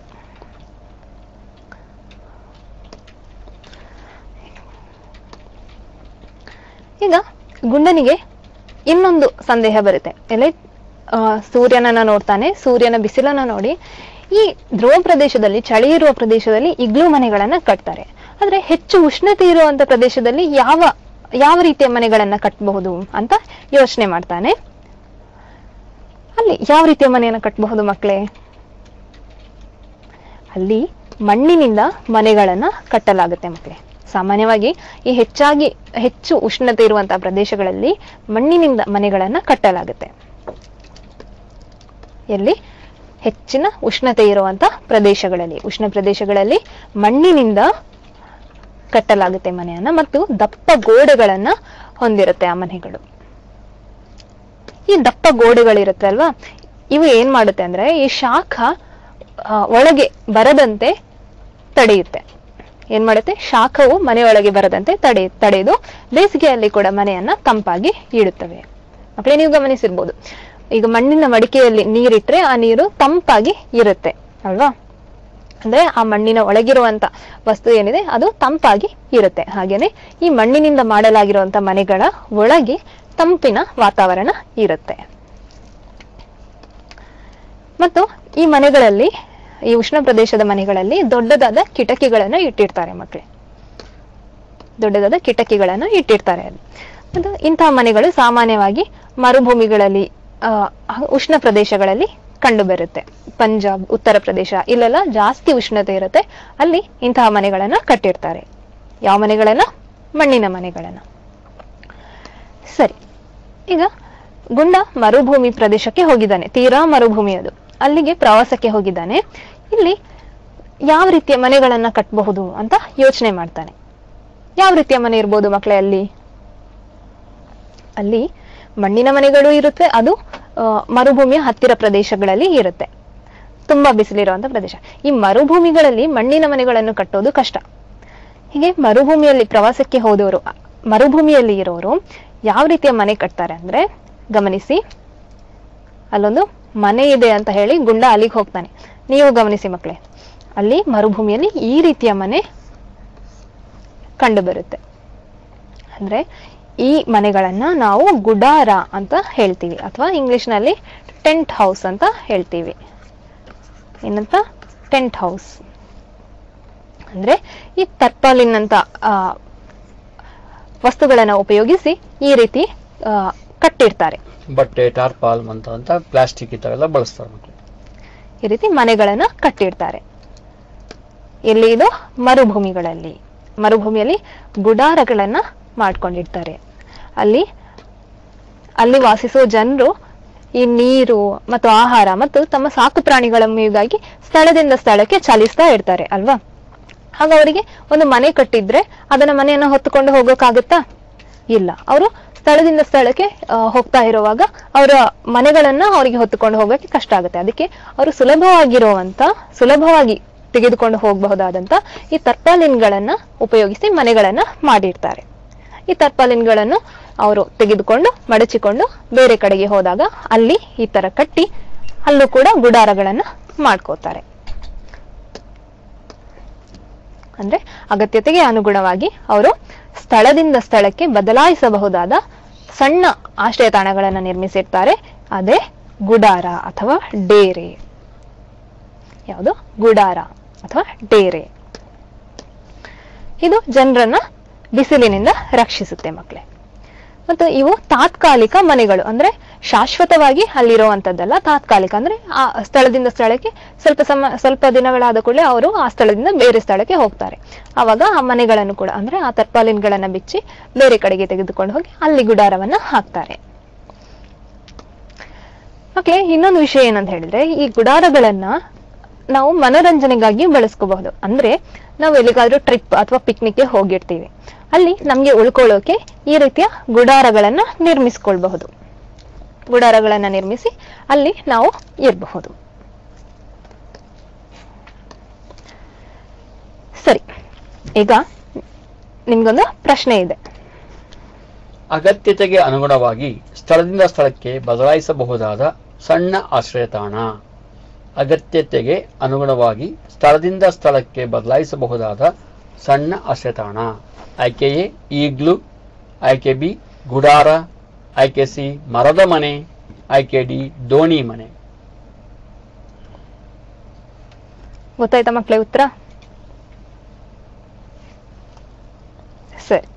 ಈಗ ಗುಂಡನಿಗೆ ಇನ್ನೊಂದು ಸಂದೇಹ ಬರುತ್ತೆ ಎಲೆ ಆ, ಸೂರ್ಯನನ್ನ ನೋಡ್ತಾನೆ ಸೂರ್ಯನ ಬಿಸಿಲನ್ನ ನೋಡಿ ಈ ಧ್ರುವ ಪ್ರದೇಶದಲ್ಲಿ ಚಳಿ ಇರುವ ಪ್ರದೇಶದಲ್ಲಿ ಇಗ್ಲು ಮನೆಗಳನ್ನ ಕಟ್ತಾರೆ ಆದ್ರೆ ಹೆಚ್ಚು ಉಷ್ಣತೆ ಇರುವಂತ ಪ್ರದೇಶದಲ್ಲಿ ಯಾವ ಯಾವ ರೀತಿಯ ಮನೆಗಳನ್ನ ಕಟ್ಟಬಹುದು ಅಂತ ಯೋಚನೆ ಮಾಡ್ತಾನೆ ಅಲ್ಲಿ ಯಾವ ರೀತಿಯ ಮನೆಯನ್ನ ಕಟ್ಟಬಹುದು ಮಕ್ಕಳೇ ಅಲ್ಲಿ ಮಣ್ಣಿನಿಂದ ಮನೆಗಳನ್ನ ಕಟ್ಟಲಾಗುತ್ತೆ ಮಕ್ಕಳೇ ಸಾಮಾನ್ಯವಾಗಿ ಈ ಹೆಚ್ಚಾಗಿ ಹೆಚ್ಚು ಉಷ್ಣತೆ ಇರುವಂತಹ ಪ್ರದೇಶಗಳಲ್ಲಿ ಮಣ್ಣಿನಿಂದ ಮನೆಗಳನ್ನ ಕಟ್ಟಲಾಗುತ್ತೆ ಎಲ್ಲಿ ಹೆಚ್ಚಿನ ಉಷ್ಣತೆ ಇರುವಂತ ಪ್ರದೇಶಗಳಲ್ಲಿ ಉಷ್ಣ ಪ್ರದೇಶಗಳಲ್ಲಿ ಮಣ್ಣಿನಿಂದ ಕಟ್ಟಲಾಗುತ್ತೆ ಮನೆಯನ್ನ ಮತ್ತು ದಪ್ಪ ಗೋಡೆಗಳನ್ನ ಹೊಂದಿರುತ್ತೆ ಆ ಮನೆಗಳು ಈ ದಪ್ಪ ಗೋಡೆಗಳಿರುತ್ತೆ ಅಲ್ವಾ ಇವು ಏನ್ ಮಾಡುತ್ತೆ ಅಂದ್ರೆ ಈ ಶಾಖ ಆ, ಒಳಗೆ ಬರದಂತೆ ತಡೆಯುತ್ತೆ ಏನ್ ಮಾಡುತ್ತೆ ಶಾಖವು ಮನೆಯೊಳಗೆ ಬರದಂತೆ ತಡೆ ತಡೆದು ಬೇಸಿಗೆಯಲ್ಲಿ ಕೂಡ ಮನೆಯನ್ನ ತಂಪಾಗಿ ಇಡುತ್ತವೆ ಮಕ್ಕಳೇ ನೀವು ಗಮನಿಸಿರ್ಬೋದು ಈಗ ಮಣ್ಣಿನ ಮಡಿಕೆಯಲ್ಲಿ ನೀರಿಟ್ರೆ ಆ ನೀರು ತಂಪಾಗಿ ಇರುತ್ತೆ ಅಲ್ವಾ ಅಂದ್ರೆ ಆ ಮಣ್ಣಿನ ಒಳಗಿರುವಂತ ವಸ್ತು ಏನಿದೆ ಅದು ತಂಪಾಗಿ ಇರುತ್ತೆ ಹಾಗೇನೆ ಈ ಮಣ್ಣಿನಿಂದ ಮಾಡಲಾಗಿರುವಂತ ಮನೆಗಳ ಒಳಗೆ ತಂಪಿನ ವಾತಾವರಣ ಇರುತ್ತೆ ಮತ್ತು ಈ ಮನೆಗಳಲ್ಲಿ ಈ ಉಷ್ಣ ಪ್ರದೇಶದ ಮನೆಗಳಲ್ಲಿ ದೊಡ್ಡದಾದ ಕಿಟಕಿಗಳನ್ನ ಇಟ್ಟಿರ್ತಾರೆ ಮಕ್ಕಳೇ ದೊಡ್ಡದಾದ ಕಿಟಕಿಗಳನ್ನ ಇಟ್ಟಿರ್ತಾರೆ ಅಲ್ಲಿ ಮತ್ತು ಇಂತಹ ಮನೆಗಳು ಸಾಮಾನ್ಯವಾಗಿ ಮರುಭೂಮಿಗಳಲ್ಲಿ ಆ, ಉಷ್ಣ ಪ್ರದೇಶಗಳಲ್ಲಿ ಕಂಡು ಬರುತ್ತೆ ಪಂಜಾಬ್ ಉತ್ತರ ಪ್ರದೇಶ ಇಲ್ಲೆಲ್ಲ ಜಾಸ್ತಿ ಉಷ್ಣತೆ ಇರುತ್ತೆ ಅಲ್ಲಿ ಇಂತಹ ಮನೆಗಳನ್ನ ಕಟ್ಟಿರ್ತಾರೆ ಯಾವ ಮನೆಗಳನ್ನ ಮಣ್ಣಿನ ಮನೆಗಳನ್ನ ಸರಿ ಈಗ ಗುಂಡ ಮರುಭೂಮಿ ಪ್ರದೇಶಕ್ಕೆ ಹೋಗಿದ್ದಾನೆ ತೀರಾ ಮರುಭೂಮಿ ಅದು ಅಲ್ಲಿಗೆ ಪ್ರವಾಸಕ್ಕೆ ಹೋಗಿದ್ದಾನೆ ಇಲ್ಲಿ ಯಾವ ರೀತಿಯ ಮನೆಗಳನ್ನ ಕಟ್ಟಬಹುದು ಅಂತ ಯೋಚನೆ ಮಾಡ್ತಾನೆ ಯಾವ ರೀತಿಯ ಮನೆ ಇರ್ಬೋದು ಮಕ್ಕಳೇ ಅಲ್ಲಿ ಅಲ್ಲಿ ಮಣ್ಣಿನ ಮನೆಗಳು ಇರುತ್ತೆ ಅದು ಆ, ಮರುಭೂಮಿಯ ಹತ್ತಿರ ಪ್ರದೇಶಗಳಲ್ಲಿ ಇರುತ್ತೆ ತುಂಬಾ ಬಿಸಿಲಿರುವಂತ ಪ್ರದೇಶ ಈ ಮರುಭೂಮಿಗಳಲ್ಲಿ ಮಣ್ಣಿನ ಮನೆಗಳನ್ನು ಕಟ್ಟೋದು ಕಷ್ಟ ಹೀಗೆ ಮರುಭೂಮಿಯಲ್ಲಿ ಪ್ರವಾಸಕ್ಕೆ ಹೋದವರು ಅ, ಮರುಭೂಮಿಯಲ್ಲಿ ಇರೋರು ಯಾವ ರೀತಿಯ ಮನೆ ಕಟ್ತಾರೆ ಅಂದ್ರೆ ಗಮನಿಸಿ ಅಲ್ಲೊಂದು ಮನೆ ಇದೆ ಅಂತ ಹೇಳಿ ಗುಂಡ ಅಲ್ಲಿಗೆ ಹೋಗ್ತಾನೆ ನೀವು ಗಮನಿಸಿ ಮಕ್ಕಳೇ ಅಲ್ಲಿ ಮರುಭೂಮಿಯಲ್ಲಿ ಈ ರೀತಿಯ ಮನೆ ಕಂಡು ಬರುತ್ತೆ ಅಂದ್ರೆ ಈ ಮನೆಗಳನ್ನ ನಾವು ಗುಡಾರ ಅಂತ ಹೇಳ್ತೀವಿ ಅಥವಾ ಇಂಗ್ಲಿಷ್ನಲ್ಲಿ ಟೆಂಟ್ ಹೌಸ್ ಅಂತ ಹೇಳ್ತೀವಿ ಏನಂತ ಟೆಂಟ್ ಹೌಸ್ ಅಂದ್ರೆ ಈ ತರ್ಪಾಲಿನ್ ಅಂತ ಆ, ವಸ್ತುಗಳನ್ನ ಉಪಯೋಗಿಸಿ ಈ ರೀತಿ ಆ, ಕಟ್ಟಿರ್ತಾರೆ ಬಟ್ಟೆ ಟಾರ್ಪಾಲ್ ಅಂತ ಅಂತ ಪ್ಲಾಸ್ಟಿಕ್ ಇಂಥವೆಲ್ಲ ಬಳಸ್ತಾರೆ ಮಕ್ಕಳು ಈ ರೀತಿ ಮನೆಗಳನ್ನ ಕಟ್ಟಿರ್ತಾರೆ ಎಲ್ಲಿ ಇದು ಮರುಭೂಮಿಗಳಲ್ಲಿ ಮರುಭೂಮಿಯಲ್ಲಿ ಗುಡಾರಗಳನ್ನ ಮಾಡ್ಕೊಂಡಿರ್ತಾರೆ ಅಲ್ಲಿ ಅಲ್ಲಿ ವಾಸಿಸೋ ಜನರು ಈ ನೀರು ಮತ್ತು ಆಹಾರ ಮತ್ತು ತಮ್ಮ ಸಾಕು ಪ್ರಾಣಿಗಳ ಮೇಗಾಗಿ ಸ್ಥಳದಿಂದ ಸ್ಥಳಕ್ಕೆ ಚಲಿಸ್ತಾ ಇರ್ತಾರೆ ಅಲ್ವಾ ಆಗ ಅವರಿಗೆ ಒಂದು ಮನೆ ಕಟ್ಟಿದ್ರೆ ಅದನ್ನ ಮನೆಯನ್ನ ಹೊತ್ತುಕೊಂಡು ಹೋಗೋಕ್ಕಾಗುತ್ತಾ ಇಲ್ಲ ಅವರು ಸ್ಥಳದಿಂದ ಸ್ಥಳಕ್ಕೆ ಆ, ಹೋಗ್ತಾ ಇರುವಾಗ ಅವರ ಮನೆಗಳನ್ನ ಅವರಿಗೆ ಹೊತ್ತುಕೊಂಡು ಹೋಗೋಕೆ ಕಷ್ಟ ಆಗುತ್ತೆ ಅದಕ್ಕೆ ಅವರು ಸುಲಭವಾಗಿರುವಂತ ಸುಲಭವಾಗಿ ತೆಗೆದುಕೊಂಡು ಹೋಗಬಹುದಾದಂತ ಈ ತರ್ಪಾಲಿನ್ಗಳನ್ನ ಉಪಯೋಗಿಸಿ ಮನೆಗಳನ್ನ ಮಾಡಿರ್ತಾರೆ ಈ ತರ್ಪಾಲಿನ್ಗಳನ್ನು ಅವರು ತೆಗೆದುಕೊಂಡು ಮಡಚಿಕೊಂಡು ಬೇರೆ ಕಡೆಗೆ ಹೋದಾಗ ಅಲ್ಲಿ ಈ ತರ ಕಟ್ಟಿ ಅಲ್ಲೂ ಕೂಡ ಗುಡಾರಗಳನ್ನ ಮಾಡ್ಕೋತಾರೆ ಅಂದ್ರೆ ಅಗತ್ಯತೆಗೆ ಅನುಗುಣವಾಗಿ ಅವರು ಸ್ಥಳದಿಂದ ಸ್ಥಳಕ್ಕೆ ಬದಲಾಯಿಸಬಹುದಾದ ಸಣ್ಣ ಆಶ್ರಯ ತಾಣಗಳನ್ನು ನಿರ್ಮಿಸಿರ್ತಾರೆ ಅದೇ ಗುಡಾರ ಅಥವಾ ಡೇರೆ ಯಾವುದು ಗುಡಾರ ಅಥವಾ ಡೇರೆ ಇದು ಜನರನ್ನ ಬಿಸಿಲಿನಿಂದ ರಕ್ಷಿಸುತ್ತೆ ಮಕ್ಕಳೇ ಮತ್ತು ಇವು ತಾತ್ಕಾಲಿಕ ಮನೆಗಳು ಅಂದ್ರೆ ಶಾಶ್ವತವಾಗಿ ಅಲ್ಲಿರುವಂತದ್ದಲ್ಲ ತಾತ್ಕಾಲಿಕ ಅಂದ್ರೆ ಆ ಸ್ಥಳದಿಂದ ಸ್ಥಳಕ್ಕೆ ಸ್ವಲ್ಪ ಸಮ ಸ್ವಲ್ಪ ದಿನಗಳಾದ ಕೂಡಲೇ ಅವರು ಆ ಸ್ಥಳದಿಂದ ಬೇರೆ ಸ್ಥಳಕ್ಕೆ ಹೋಗ್ತಾರೆ ಆವಾಗ ಆ ಮನೆಗಳನ್ನು ಕೂಡ ಅಂದ್ರೆ ಆ ತರ್ಪಾಲಿನ್ಗಳನ್ನ ಬಿಚ್ಚಿ ಬೇರೆ ಕಡೆಗೆ ತೆಗೆದುಕೊಂಡು ಹೋಗಿ ಅಲ್ಲಿ ಗುಡಾರವನ್ನ ಹಾಕ್ತಾರೆ ಮಕ್ಕಳೇ ಇನ್ನೊಂದು ವಿಷಯ ಏನಂತ ಹೇಳಿದ್ರೆ ಈ ಗುಡಾರಗಳನ್ನ ನಾವು ಮನೋರಂಜನೆಗಾಗಿ ಬಳಸ್ಕೋಬಹುದು ಅಂದ್ರೆ ನಾವು ಎಲ್ಲಿಗಾದ್ರೂ ಟ್ರಿಪ್ ಅಥವಾ ಪಿಕ್ನಿಕ್ಗೆ ಹೋಗಿರ್ತೀವಿ ಅಲ್ಲಿ ನಮ್ಗೆ ಉಳ್ಕೊಳ್ಳೋಕೆ ಈ ರೀತಿಯ ಗುಡಾರಗಳನ್ನ ನಿರ್ಮಿಸ್ಕೊಳ್ಬಹುದು ಗುಡಾರಗಳನ್ನ ನಿರ್ಮಿಸಿ ಅಲ್ಲಿ ನಾವು ಇರಬಹುದು ಸರಿ ಈಗ ನಿಮ್ಗೊಂದು ಪ್ರಶ್ನೆ ಇದೆ ಅಗತ್ಯತೆಗೆ ಅನುಗುಣವಾಗಿ ಸ್ಥಳದಿಂದ ಸ್ಥಳಕ್ಕೆ ಬದಲಾಯಿಸಬಹುದಾದ ಸಣ್ಣ ಆಶ್ರಯ ತಾಣ ಅಗತ್ಯತೆಗೆ ಅನುಗುಣವಾಗಿ ಸ್ಥಳದಿಂದ ಸ್ಥಳಕ್ಕೆ ಬದಲಾಯಿಸಬಹುದಾದ ಸಣ್ಣ ಆಶ್ರಯ ತಾಣ ಆಯ್ಕೆ ಎ ಈಗ್ಲು ಆಯ್ಕೆ ಬಿ ಗುಡಾರ ಆಯ್ಕೆ ಸಿ ಮರದ ಮನೆ ಆಯ್ಕೆ ಡಿ ದೋಣಿ ಮನೆ ಗೊತ್ತಾಯ್ತಾ ಮಕ್ಕಳೇ ಉತ್ತರ ಸರಿ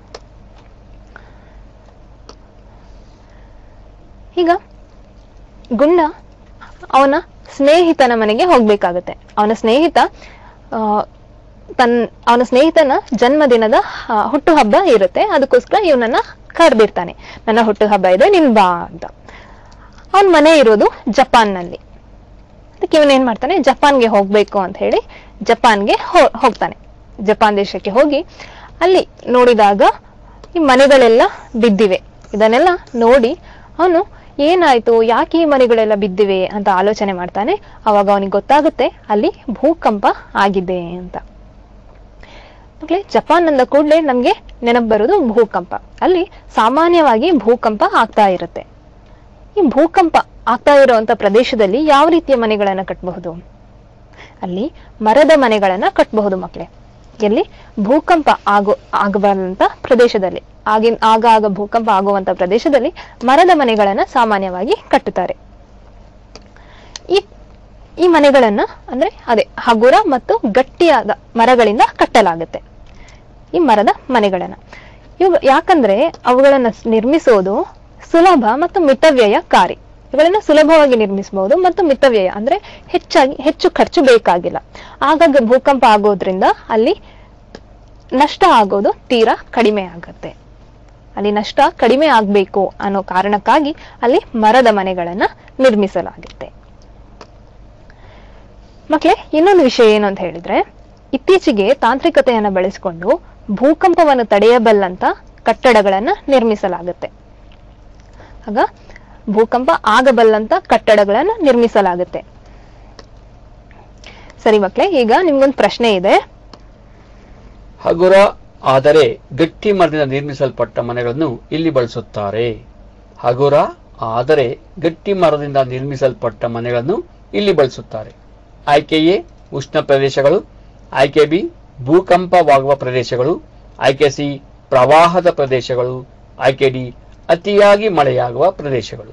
ಈಗ ಗುಂಡ ಅವನ ಸ್ನೇಹಿತನ ಮನೆಗೆ ಹೋಗ್ಬೇಕಾಗತ್ತೆ ಅವನ ಸ್ನೇಹಿತ ಆ, ತನ್ ಅವನ ಸ್ನೇಹಿತನ ಜನ್ಮದಿನದ ಆ, ಹುಟ್ಟುಹಬ್ಬ ಇರುತ್ತೆ ಅದಕ್ಕೋಸ್ಕರ ಇವನನ್ನ ಕರೆದಿರ್ತಾನೆ ನನ್ನ ಹುಟ್ಟುಹಬ್ಬ ಇದೆ ನೀನ್ ಬಾ ಅಂತ ಅವನ ಮನೆ ಇರೋದು ಜಪಾನ್ನಲ್ಲಿ ಅದಕ್ಕೆ ಇವನ್ ಏನ್ ಮಾಡ್ತಾನೆ ಜಪಾನ್ಗೆ ಹೋಗ್ಬೇಕು ಅಂತ ಹೇಳಿ ಜಪಾನ್ಗೆ ಹೋ- ಹೋಗ್ತಾನೆ ಜಪಾನ್ ದೇಶಕ್ಕೆ ಹೋಗಿ ಅಲ್ಲಿ ನೋಡಿದಾಗ ಈ ಮನೆಗಳೆಲ್ಲ ಬಿದ್ದಿವೆ ಇದನ್ನೆಲ್ಲ ನೋಡಿ ಅವನು ಏನಾಯ್ತು ಯಾಕೆ ಈ ಮನೆಗಳೆಲ್ಲ ಬಿದ್ದಿವೆ ಅಂತ ಆಲೋಚನೆ ಮಾಡ್ತಾನೆ ಅವಾಗ ಅವನಿಗೆ ಗೊತ್ತಾಗುತ್ತೆ ಅಲ್ಲಿ ಭೂಕಂಪ ಆಗಿದೆ ಅಂತ ಮಕ್ಳೇ ಜಪಾನ್ ಅಂದ ಕೂಡಲೇ ನಮ್ಗೆ ನೆನಪು ಬರೋದು ಭೂಕಂಪ ಅಲ್ಲಿ ಸಾಮಾನ್ಯವಾಗಿ ಭೂಕಂಪ ಆಗ್ತಾ ಇರುತ್ತೆ ಈ ಭೂಕಂಪ ಆಗ್ತಾ ಇರುವಂತ ಪ್ರದೇಶದಲ್ಲಿ ಯಾವ ರೀತಿಯ ಮನೆಗಳನ್ನ ಕಟ್ಟಬಹುದು ಅಲ್ಲಿ ಮರದ ಮನೆಗಳನ್ನ ಕಟ್ಟಬಹುದು ಮಕ್ಕಳೇ ಎಲ್ಲಿ ಭೂಕಂಪ ಆಗೋ ಆಗಬಾರಂತ ಪ್ರದೇಶದಲ್ಲಿ ಆಗಿನ ಆಗ ಆಗ ಭೂಕಂಪ ಆಗುವಂತ ಪ್ರದೇಶದಲ್ಲಿ ಮರದ ಮನೆಗಳನ್ನ ಸಾಮಾನ್ಯವಾಗಿ ಕಟ್ಟುತ್ತಾರೆ ಈ ಈ ಮನೆಗಳನ್ನ ಅಂದ್ರೆ ಅದೇ ಹಗುರ ಮತ್ತು ಗಟ್ಟಿಯಾದ ಮರಗಳಿಂದ ಕಟ್ಟಲಾಗುತ್ತೆ ಈ ಮರದ ಮನೆಗಳನ್ನ ಇವು ಯಾಕಂದ್ರೆ ಅವುಗಳನ್ನ ಸ್- ನಿರ್ಮಿಸೋದು ಸುಲಭ ಮತ್ತು ಮಿತವ್ಯಯಕಾರಿ ಇವುಗಳನ್ನ ಸುಲಭವಾಗಿ ನಿರ್ಮಿಸಬಹುದು ಮತ್ತು ಮಿತವ್ಯಯ ಅಂದ್ರೆ ಹೆಚ್ಚಾಗಿ ಹೆಚ್ಚು ಖರ್ಚು ಬೇಕಾಗಿಲ್ಲ ಆಗಾಗ ಭೂಕಂಪ ಆಗೋದ್ರಿಂದ ಅಲ್ಲಿ ನಷ್ಟ ಆಗೋದು ತೀರಾ ಕಡಿಮೆ ಆಗತ್ತೆ ಅಲ್ಲಿ ನಷ್ಟ ಕಡಿಮೆ ಆಗ್ಬೇಕು ಅನ್ನೋ ಕಾರಣಕ್ಕಾಗಿ ಅಲ್ಲಿ ಮರದ ಮನೆಗಳನ್ನ ನಿರ್ಮಿಸಲಾಗುತ್ತೆ ಮಕ್ಳೇ ಇನ್ನೊಂದು ವಿಷಯ ಏನು ಅಂತ ಹೇಳಿದ್ರೆ ಇತ್ತೀಚೆಗೆ ತಾಂತ್ರಿಕತೆಯನ್ನ ಬಳಸಿಕೊಂಡು ಭೂಕಂಪವನ್ನು ತಡೆಯಬಲ್ಲಂತ ಕಟ್ಟಡಗಳನ್ನ ನಿರ್ಮಿಸಲಾಗುತ್ತೆ ಆಗ ಭೂಕಂಪ ಆಗಬಲ್ಲಂತ ಕಟ್ಟಡಗಳನ್ನ ನಿರ್ಮಿಸಲಾಗುತ್ತೆ ಸರಿ ಮಕ್ಳೇ ಈಗ ನಿಮ್ಗೊಂದು ಪ್ರಶ್ನೆ ಇದೆ ಹಗುರ ಆದರೆ ಗಟ್ಟಿ ಮರದಿಂದ ನಿರ್ಮಿಸಲ್ಪಟ್ಟ ಮನೆಗಳನ್ನು ಇಲ್ಲಿ ಬಳಸುತ್ತಾರೆ ಹಗುರ ಆದರೆ ಗಟ್ಟಿ ಮರದಿಂದ ನಿರ್ಮಿಸಲ್ಪಟ್ಟ ಮನೆಗಳನ್ನು ಇಲ್ಲಿ ಬಳಸುತ್ತಾರೆ ಆಯ್ಕೆ ಎ ಉಷ್ಣ ಪ್ರದೇಶಗಳು ಆಯ್ಕೆ ಬಿ ಭೂಕಂಪವಾಗುವ ಪ್ರದೇಶಗಳು ಆಯ್ಕೆ ಸಿ ಪ್ರವಾಹದ ಪ್ರದೇಶಗಳು ಆಯ್ಕೆ ಡಿ ಅತಿಯಾಗಿ ಮಳೆಯಾಗುವ ಪ್ರದೇಶಗಳು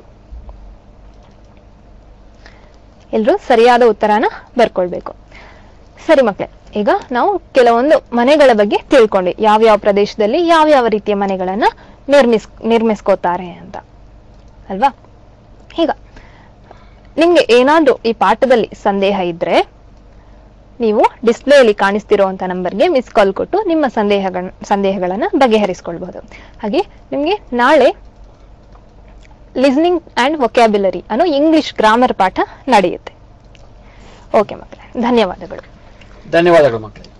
ಎಲ್ರೂ ಸರಿಯಾದ ಉತ್ತರನ ಬರ್ಕೊಳ್ಬೇಕು ಸರಿ ಮಕ್ಕಳೇ ಈಗ ನಾವು ಕೆಲವೊಂದು ಮನೆಗಳ ಬಗ್ಗೆ ತಿಳ್ಕೊಂಡ್ವಿ ಯಾವ್ಯಾವ ಪ್ರದೇಶದಲ್ಲಿ ಯಾವ್ಯಾವ ರೀತಿಯ ಮನೆಗಳನ್ನ ನಿರ್ಮಿಸ್ ನಿರ್ಮಿಸ್ಕೋತಾರೆ ಅಂತ ಅಲ್ವಾ ಈಗ ನಿಮ್ಗೆ ಏನಾದ್ರೂ ಈ ಪಾಠದಲ್ಲಿ ಸಂದೇಹ ಇದ್ರೆ ನೀವು ಡಿಸ್ಪ್ಲೇಯಲ್ಲಿ ಕಾಣಿಸ್ತಿರುವಂತ ನಂಬರ್ಗೆ ಮಿಸ್ ಕಾಲ್ ಕೊಟ್ಟು ನಿಮ್ಮ ಸಂದೇಹಗಳ ಸಂದೇಹಗಳನ್ನ ಬಗೆಹರಿಸ್ಕೊಳ್ಬಹುದು ಹಾಗೆ ನಿಮ್ಗೆ ನಾಳೆ ಲಿಸ್ನಿಂಗ್ ಅಂಡ್ ವೊಕ್ಯಾಬ್ಯುಲರಿ ಅನ್ನೋ ಇಂಗ್ಲಿಷ್ ಗ್ರಾಮರ್ ಪಾಠ ನಡೆಯುತ್ತೆ ಓಕೆ ಮಕ್ಕಳೇ ಧನ್ಯವಾದಗಳು ಧನ್ಯವಾದಗಳು ಮಕ್ಕಳೇ